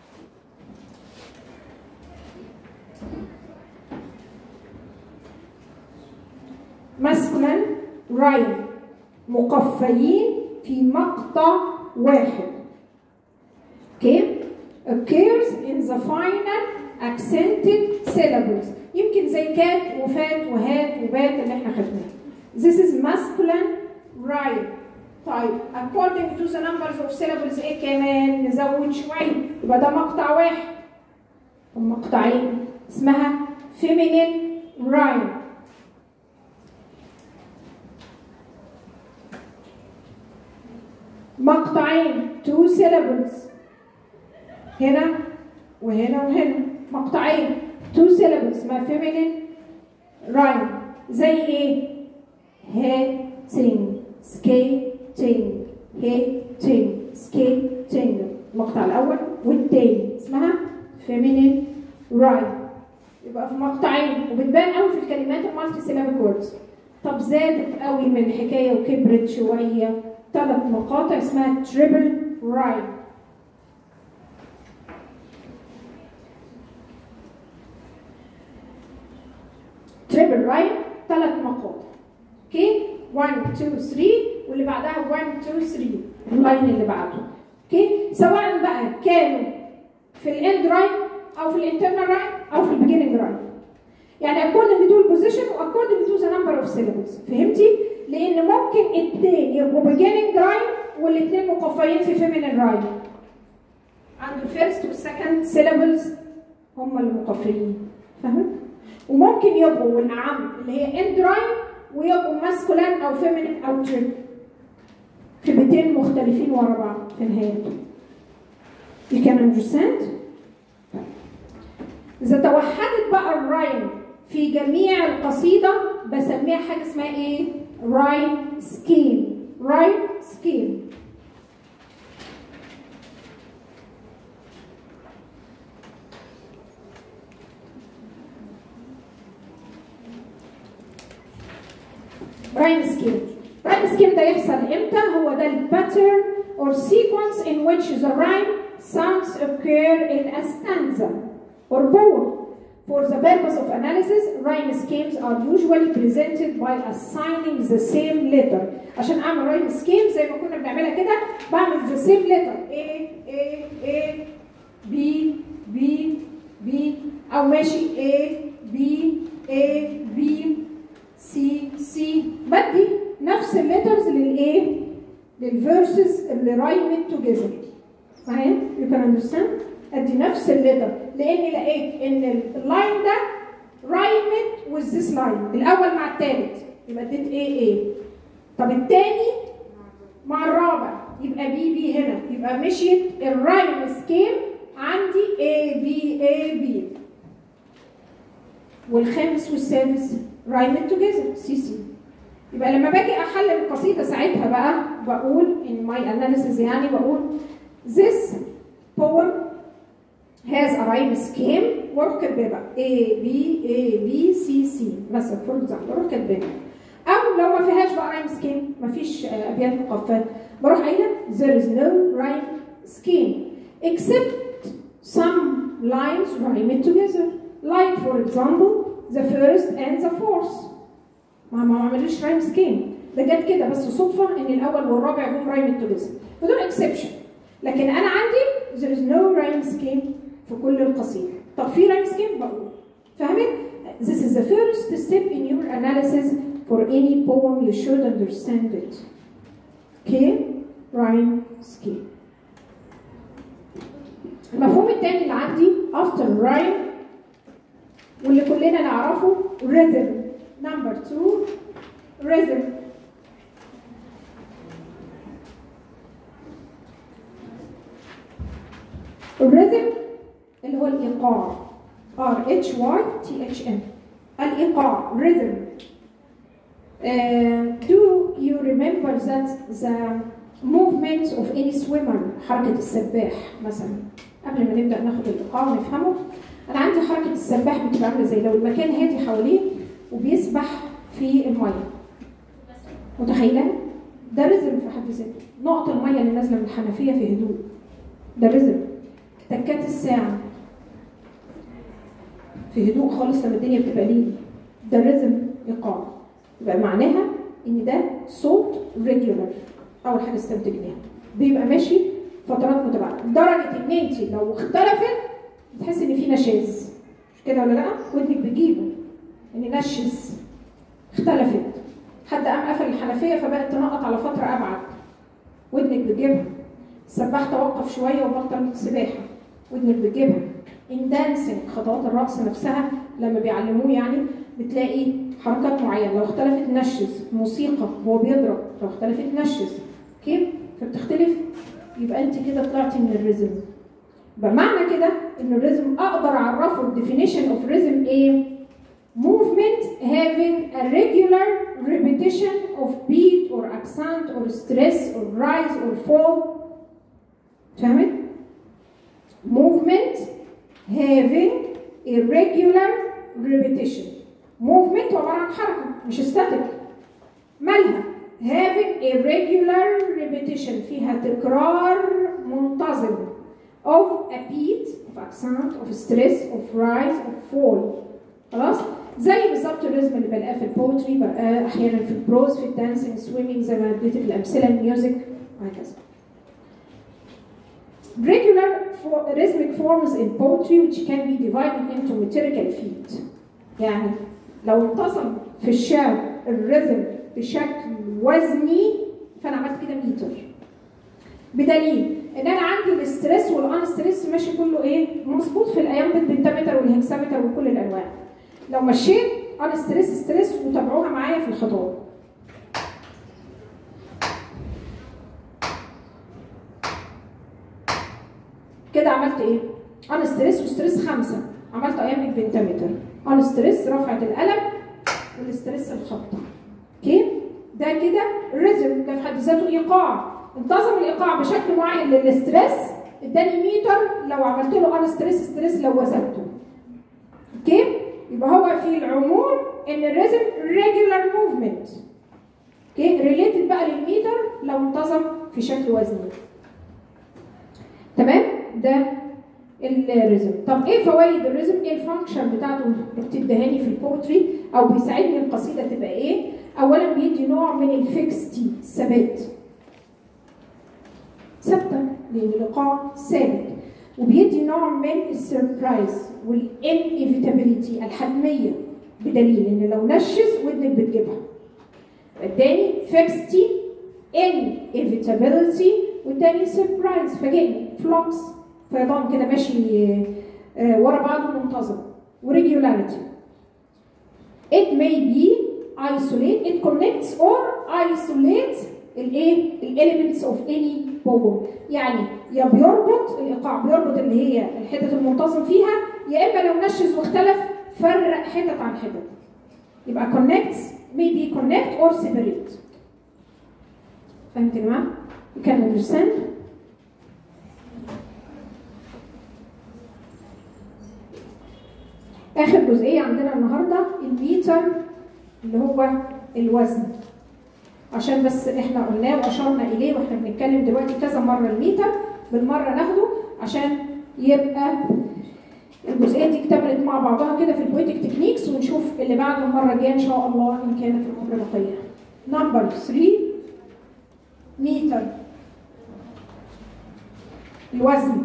masculine rhyme مقفيين في مقطع واحد okay occurs in the final accented syllables يمكن زي كات وفات وهات وبات اللي احنا خدناه this is masculine rhyme طيب according to the numbers of syllables ايه كمان نزود شويه يبقى ده مقطع واحد مقطعين اسمها feminine rhyme مقطعين two syllables هنا وهنا وهنا مقطعين two syllables اسمها feminine rhyme زي ايه؟ hating skating hating skating المقطع الاول والتاني اسمها feminine rhyme يبقى في مقطعين وبتبان قوي في الكلمات المالتي سيلابيك ووردز طب زادت قوي من الحكايه وكبرت شويه ثلاث مقاطع اسمها تريبل رايم تريبل رايم ثلاث مقاطع اوكي 1 2 3 واللي بعدها 1 2 3 اللاين اللي بعده اوكي سواء بقى كانوا في الاند رايم او في الانترنال رايم او في البيجننج رايم يعني according to البوزيشن واكوردنج to the number of syllables فهمتي؟ لان ممكن اثنين يبقوا beginning رايم والاثنين مقفيين في feminine رايم عند الفيرست والسكند syllables هم المقفيين فاهمة؟ وممكن يبقوا والاعم اللي هي end رايم ويبقوا ماسكولين او فيمينين او تريب في بيتين مختلفين ورا بعض في نهايتهم You can understand؟ إذا توحدت بقى الرايم في جميع القصيدة بسميها حاجة اسمها إيه؟ رايم سكيم رايم سكيم رايم سكيم رايم سكيم ده يحصل امتى؟ هو ده الباترن or sequence in which the rhyme sounds occur in a stanza or poem. For the purpose of analysis, rhyme schemes are usually presented by assigning the same letter. عشان اعمل rhyme scheme زي ما كنا بنعملها كده بعمل the same letter A A A B B B او ماشي A B A B C C بدي نفس الليترز للايه؟ للفيرسز اللي رايمت توجذر معايا؟ يو كان اندرستاند؟ ادي نفس الليتر لاني لقيت ان اللاين ده رايمت وذ ذيس لاين الاول مع الثالث يبقى اديت ايه ايه طب الثاني مع الرابع يبقى بي بي هنا يبقى مشيت الرايم سكيم عندي A B A B والخامس والسادس رايمت توجذر سي سي يبقى لما باجي احلل القصيده ساعتها بقى بقول in my analysis يعني بقول this poem has a rhyme scheme واروح كاتباه بقى A B A B C C مثلا فور اكزامبل اروح كاتباه او لو ما فيهاش بقى رايم سكيم ما فيش ابيات مقفاه بروح قايله there is no rhyme scheme except some lines rhyme together like for example the first and the fourth ما ما عملوش رايم سكيم ده جت كده بس صدفه ان الاول والرابع جم رايم توجذر فدول اكسبشن لكن انا عندي there is no rhyme scheme في كل القصيده طب في رايم سكيم بقول فاهمين this is the first step in your analysis for any poem you should understand it okay rhyme scheme المفهوم الثاني اللي عندي after rhyme واللي كلنا نعرفه rhythm number two rhythm الريذم اللي هو الايقاع R H Y T H M الايقاع rhythm uh, do you remember that the movement of any swimmer حركة السباح مثلا قبل ما نبدأ ناخد الايقاع ونفهمه انا عندي حركة السباح بتبقى عاملة زي لو المكان هادي حواليه وبيسبح في المية متخيلة؟ ده رزم في حد ذاته نقط المية اللي نازلة من الحنفية في هدوء ده رزم تكات الساعة في هدوء خالص لما الدنيا بتبقى ليل ده رزم إيقاع يبقى معناها إن ده صوت ريجولار أول حاجة استنتجناها بيبقى ماشي فترات متباعدة لدرجة إن أنت لو اختلفت تحس إن في نشاز مش كده ولا لأ؟ ودنك بتجيبه إن نشز اختلفت حد قام قفل الحنفية فبقت تنقط على فترة أبعد ودنك بتجيبها السباح توقف شوية وبطل سباحة ودنك بتجيبها ان دانسينج خطوات الرقص نفسها لما بيعلموه يعني بتلاقي حركات معينة لو اختلفت نشز موسيقى هو بيضرب لو اختلفت نشز كيف فبتختلف يبقى انت كده طلعتي من الريزم بمعنى كده ان الريزم اقدر اعرفه الديفينيشن اوف ريزم ايه movement having a regular repetition of beat or accent or stress or rise or fall فهمت؟ movement having irregular repetition movement عبارة عن حركة مش static مالها having irregular repetition فيها تكرار منتظم of a beat of accent of stress of rise of fall خلاص زي بالظبط الريزم اللي بلاقاه في البوتري بلاقاه احيانا في البروز في الدانسينج سويمنج زي ما اديتك الامثله الميوزك وهكذا regular for, rhythmic forms in poetry which can be divided into metrical feet يعني لو انتصب في الشعر الريزم بشكل وزني فانا عملت كده ميتر بدليل ان انا عندي الاستريس والان ستريس ماشي كله ايه مظبوط في الايام بالبنتامتر والهكسامتر وكل الانواع لو مشيت ان ستريس ستريس وتابعوها معايا في الخطوات كده عملت ايه؟ ان ستريس وستريس خمسه عملت ايام البنتامتر ان ستريس رفعت القلم والاستريس الخبطه اوكي ده كده ريزم ده في حد ذاته ايقاع انتظم الايقاع بشكل معين للاستريس اداني ميتر لو عملت له ان ستريس ستريس لو وزنته اوكي يبقى هو في العموم ان الريزم ريجولار موفمنت اوكي ريليتد بقى للميتر لو انتظم في شكل وزني تمام ده الريزم طب ايه فوائد الريزم ايه الفانكشن بتاعته بتدهاني في البوتري او بيساعدني القصيده تبقى ايه اولا بيدي نوع من الفيكستي الثبات ثابته لان الايقاع ثابت وبيدي نوع من السربرايز والانيفيتابيليتي الحتميه بدليل ان لو نشز ودنك بتجيبها اداني فيكستي انيفيتابيليتي واداني سربرايز فاجئني فلوكس فيضان كده ماشي آه، ورا بعضه منتظم وريجولاريتي it may be isolate it connects or isolates الايه الاليمنتس اوف اني poem يعني يا بيربط الايقاع بيربط اللي هي الحتت المنتظم فيها يا اما لو نشز واختلف فرق حتت عن حتت يبقى connects maybe connect or separate فهمت يا جماعه؟ You can understand اخر جزئيه عندنا النهارده الميتر اللي هو الوزن عشان بس احنا قلناه واشرنا اليه واحنا بنتكلم دلوقتي كذا مره الميتر بالمره ناخده عشان يبقى الجزئيه دي اكتملت مع بعضها كده في البويتك تكنيكس ونشوف اللي بعده المره الجايه ان شاء الله ان كان في العمر بقيه. نمبر 3 متر الوزن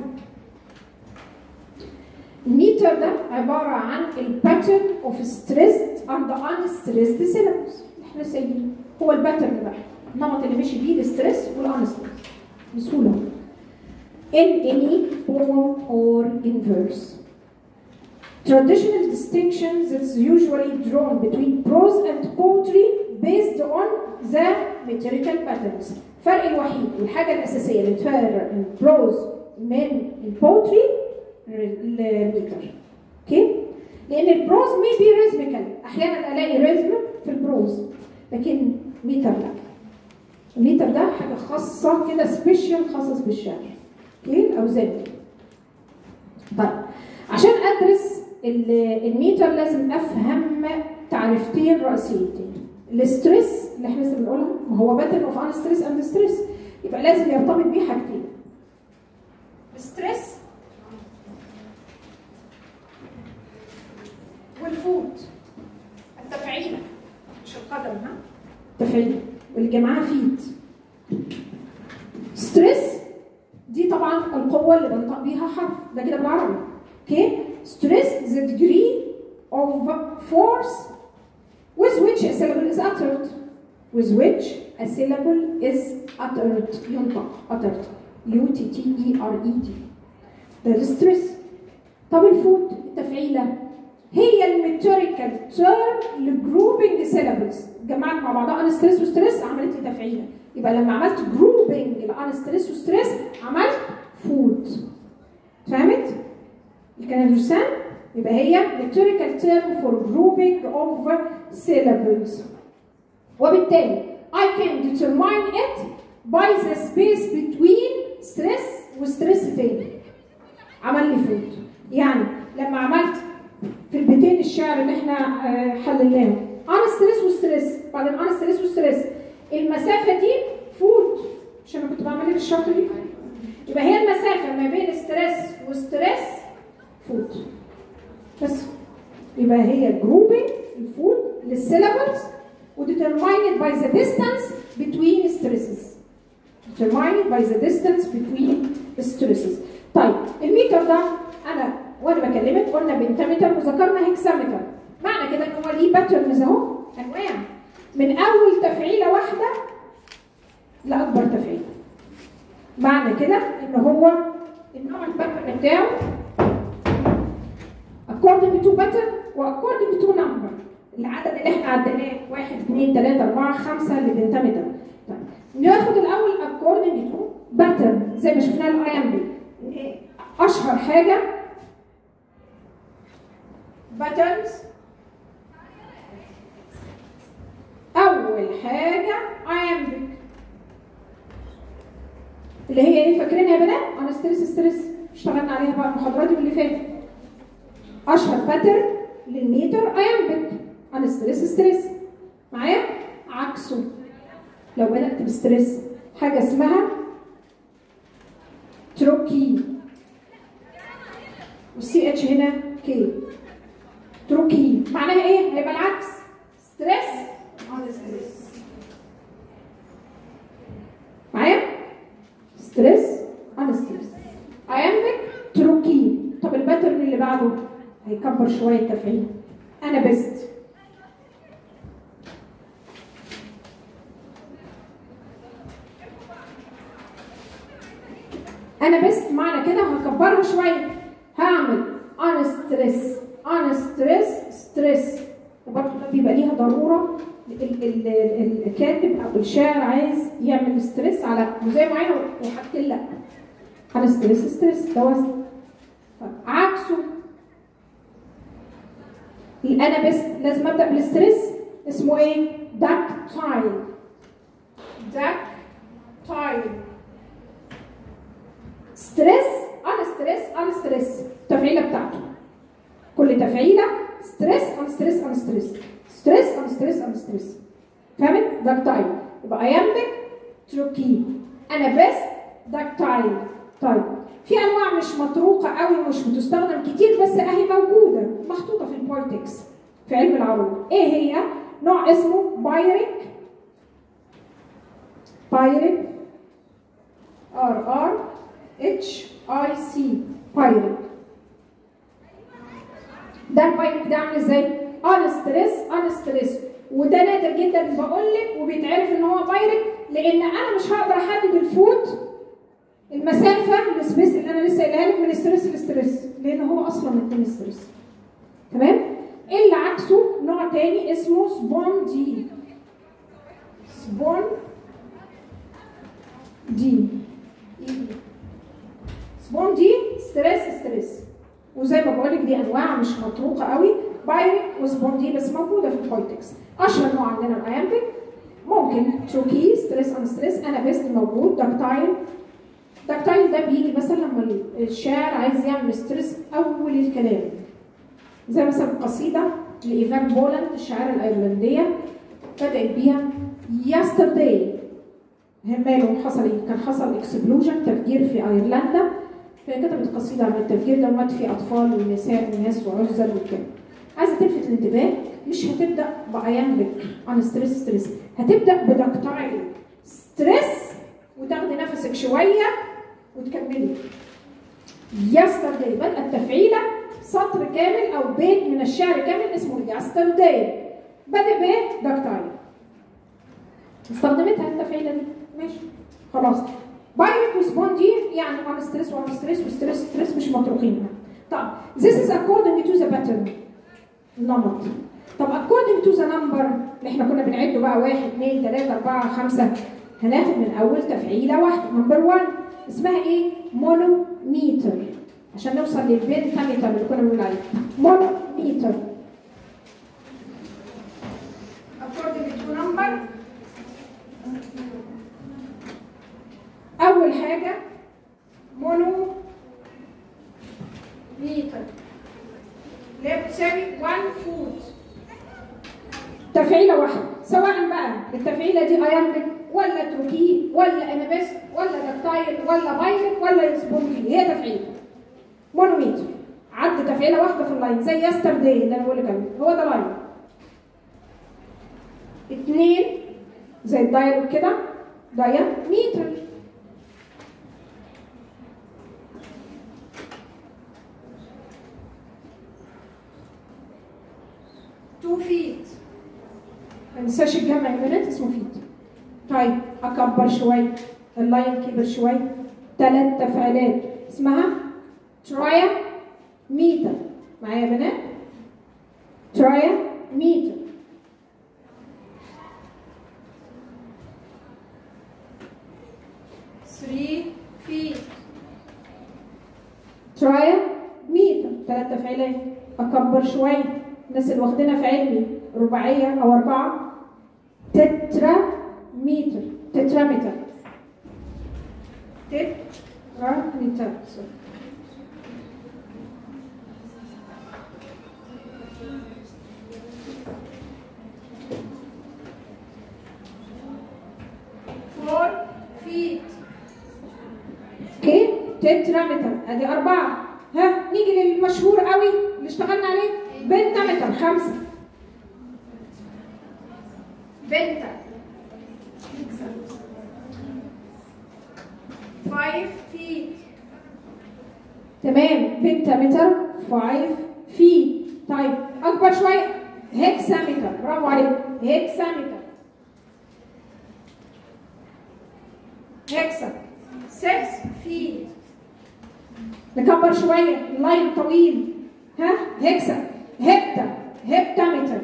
الميتر ده عبارة عن الباترن اوف ستريسد اند unstressed syllables احنا سايبين هو الباترن بقى النمط اللي ماشي بيه الستريس والانستريس بسهولة in any poem or in verse traditional distinctions that's usually drawn between prose and poetry based on the metrical patterns الفرق الوحيد والحاجة الأساسية اللي بتفرق البروز من البوتري الميتر اوكي لان البروز مي بي ريزميكال احيانا الاقي ريزم في البروز لكن ميتر لا الميتر ده حاجه خاصه كده سبيشال خاصه بالشعر اوكي الاوزان طيب عشان ادرس الميتر لازم افهم تعريفتين رئيسيتين الاستريس اللي احنا لسه بنقولها ما هو باترن اوف ان ستريس اند ستريس يبقى لازم يرتبط بيه حاجتين الستريس والفوت التفعيلة مش القدم ها تفعيلة واللي جمعها فيت ستريس دي طبعا القوة اللي بنطق بيها حرف ده كده بالعربي اوكي ستريس the degree of force with which a syllable is uttered with which a syllable is uttered ينطق uttered U T T E R E D ده الستريس طب الفوت التفعيلة هي الميتوريكال تيرم لجروبنج سيلابلز جمعت مع بعضها ان ستريس وستريس عملت لي تفعيله يبقى لما عملت جروبنج لان ستريس وستريس عملت فود فهمت؟ كان understand؟ يبقى هي metrical term for grouping of syllables وبالتالي I can determine it by the space between stress وستريس تاني عمل لي فوت يعني لما عملت في البيتين الشعر اللي احنا آه، حللناهم انا ستريس وستريس بعدين انا ستريس وستريس المسافه دي فوت مش انا كنت بعمل ايه الشرط دي يبقى هي المسافه ما بين ستريس وستريس فوت بس يبقى هي جروبنج الفود للسيلابلز وdetermined by the distance between stresses determined by the distance between stresses طيب الميتر ده انا وانا بكلمك قلنا بنتامتر وذكرنا هكسامتر معنى كده ان هو ليه باترنز اهو انواع من اول تفعيله واحده لاكبر تفعيله معنى كده ان هو النوع الباترن بتاعه according to pattern و according to number العدد اللي احنا عديناه 1 2 3 4 5 اللي بنتمتر طيب ناخد الاول according to pattern زي ما شفناه الايامبي اشهر حاجه patterns اول حاجه iambic اللي هي ايه فاكرينها يا بنات انا ستريس ستريس اشتغلنا عليها بقى المحاضرات اللي فاتت اشهر باترن للميتر ايامبك انا ستريس ستريس معايا عكسه لو بدات بستريس حاجه اسمها تروكي والسي اتش هنا كي تروكي معناها ايه هيبقى العكس ستريس انا ستريس معايا ستريس انا ستريس ايامبك تروكي طب الباترن اللي بعده هيكبر شويه التفعيل انا بست انا بست معنى كده هكبرها شويه هعمل انا ستريس انا ستريس ستريس وبرضه ده بيبقى ليها ضروره ال- ال- ال- الكاتب او الشاعر عايز يعمل ستريس على جزئيه معينه وحاجتين لا انا ستريس ستريس ده وزن طيب، عكسه انا بس لازم ابدا بالستريس اسمه ايه؟ داك تايل داك تايل ستريس انا ستريس انا ستريس التفعيله بتاعته كل تفعيله ستريس انا ستريس انا ستريس ستريس انا ستريس انا ستريس فهمت؟ داك تايل يبقى ايامبك تروكي انا بس داك تايل طيب في انواع مش مطروقه قوي مش بتستخدم كتير بس اهي موجوده محطوطه في البويتكس في علم العروض ايه هي نوع اسمه بايريك بايريك ار ار اتش اي سي بايريك ده البايريك ده عامل ازاي ان ستريس ان ستريس وده نادر جدا بقول لك وبيتعرف ان هو بايريك لان انا مش هقدر احدد الفوت المسافه السبيس اللي انا لسه قايلها لك من ستريس لستريس لان هو اصلا اتنين ستريس تمام اللي عكسه نوع تاني اسمه سبون دي سبون دي سبون دي ستريس ستريس وزي ما بقول لك دي انواع مش مطروقه قوي بايريك وسبون دي بس موجوده في البويتكس اشهر نوع عندنا الايامبيك ممكن تروكي ستريس ان ستريس انا بيست موجود دكتايل دكتايل ده بيجي مثلا لما الشاعر عايز يعمل ستريس اول الكلام زي مثلا قصيده لايفان بولاند الشاعره الايرلنديه بدات بيها يسترداي ماله حصل ايه؟ كان حصل اكسبلوجن تفجير في ايرلندا فهي كتبت قصيده عن التفجير ده ومات فيه اطفال ونساء وناس وعزل وكده عايزه تلفت الانتباه مش هتبدا بايامبك عن ستريس ستريس هتبدا بدكتايل ستريس وتاخدي نفسك شويه وتكملي يسترداي بدأ التفعيله سطر كامل او بيت من الشعر كامل اسمه يسترداي بدأ بايه؟ دكتايل استخدمتها التفعيله دي ماشي خلاص بايرك وسبون دي يعني انا ستريس وانا ستريس وستريس ستريس مش مطروقين طب this is according to the pattern نمط طب according to the number اللي احنا كنا بنعده بقى واحد اثنين ثلاثة أربعة خمسة هناخد من أول تفعيلة واحدة نمبر 1 اسمها إيه؟ مونوميتر عشان نوصل للبنتاميتر اللي كنا بنقول عليه مونوميتر according to number أول حاجة ايربك ولا تروكي ولا انابيس ولا دكتايل ولا بايلت ولا سبونجي هي تفعيله مونوميتر عد تفعيله واحده في اللاين زي يسترداي اللي انا بقول لك عليه هو ده لاين اتنين زي الدايل كده دايل متر تو فيت ما ننساش الجمع يا بنات اسمه فيت طيب اكبر شويه اللاين كبر شويه ثلاث تفعيلات اسمها ترايا ميتا معايا يا بنات ترايا ميتا three feet ترايا ميتا ثلاث تفعيلات اكبر شويه الناس اللي واخدينها في علمي رباعيه او اربعه تترا متر تترامتر تترامتر سوري. four feet اوكي تترامتر ادي اربعه ها نيجي للمشهور قوي اللي اشتغلنا عليه بنتامتر خمسه بنتا five feet تمام بنتامتر 5 في طيب اكبر شويه هكسامتر برافو عليك هكسامتر هكسا six feet نكبر شويه اللاين طويل ها هكسا هبتا هبتامتر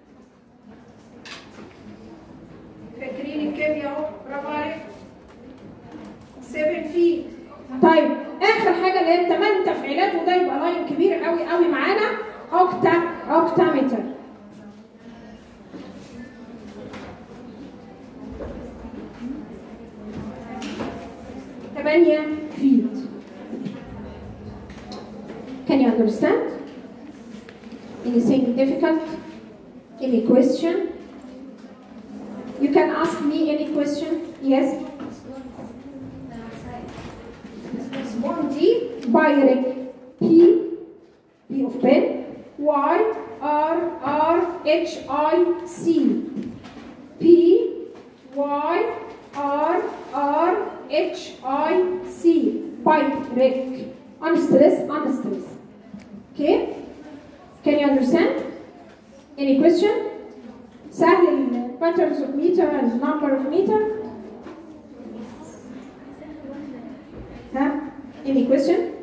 فاكرين الكيمياء اهو برافو عليك seven feet طيب اخر حاجه اللي هي الثمان تفعيلات وده يبقى لاين كبير قوي قوي معانا اوكتا اوكتامتر ثمانية feet Can you understand? Anything difficult? Any question? You can ask me any question. Yes? Spongy, Byrek, P, P of pen, Y, R, R, H, I, C. P, Y, R, R, H, I, C. Byrek. Unstress, unstress. Okay? Can you understand? Any question? سهل ال patterns of meter and number of meter? Huh? Any question?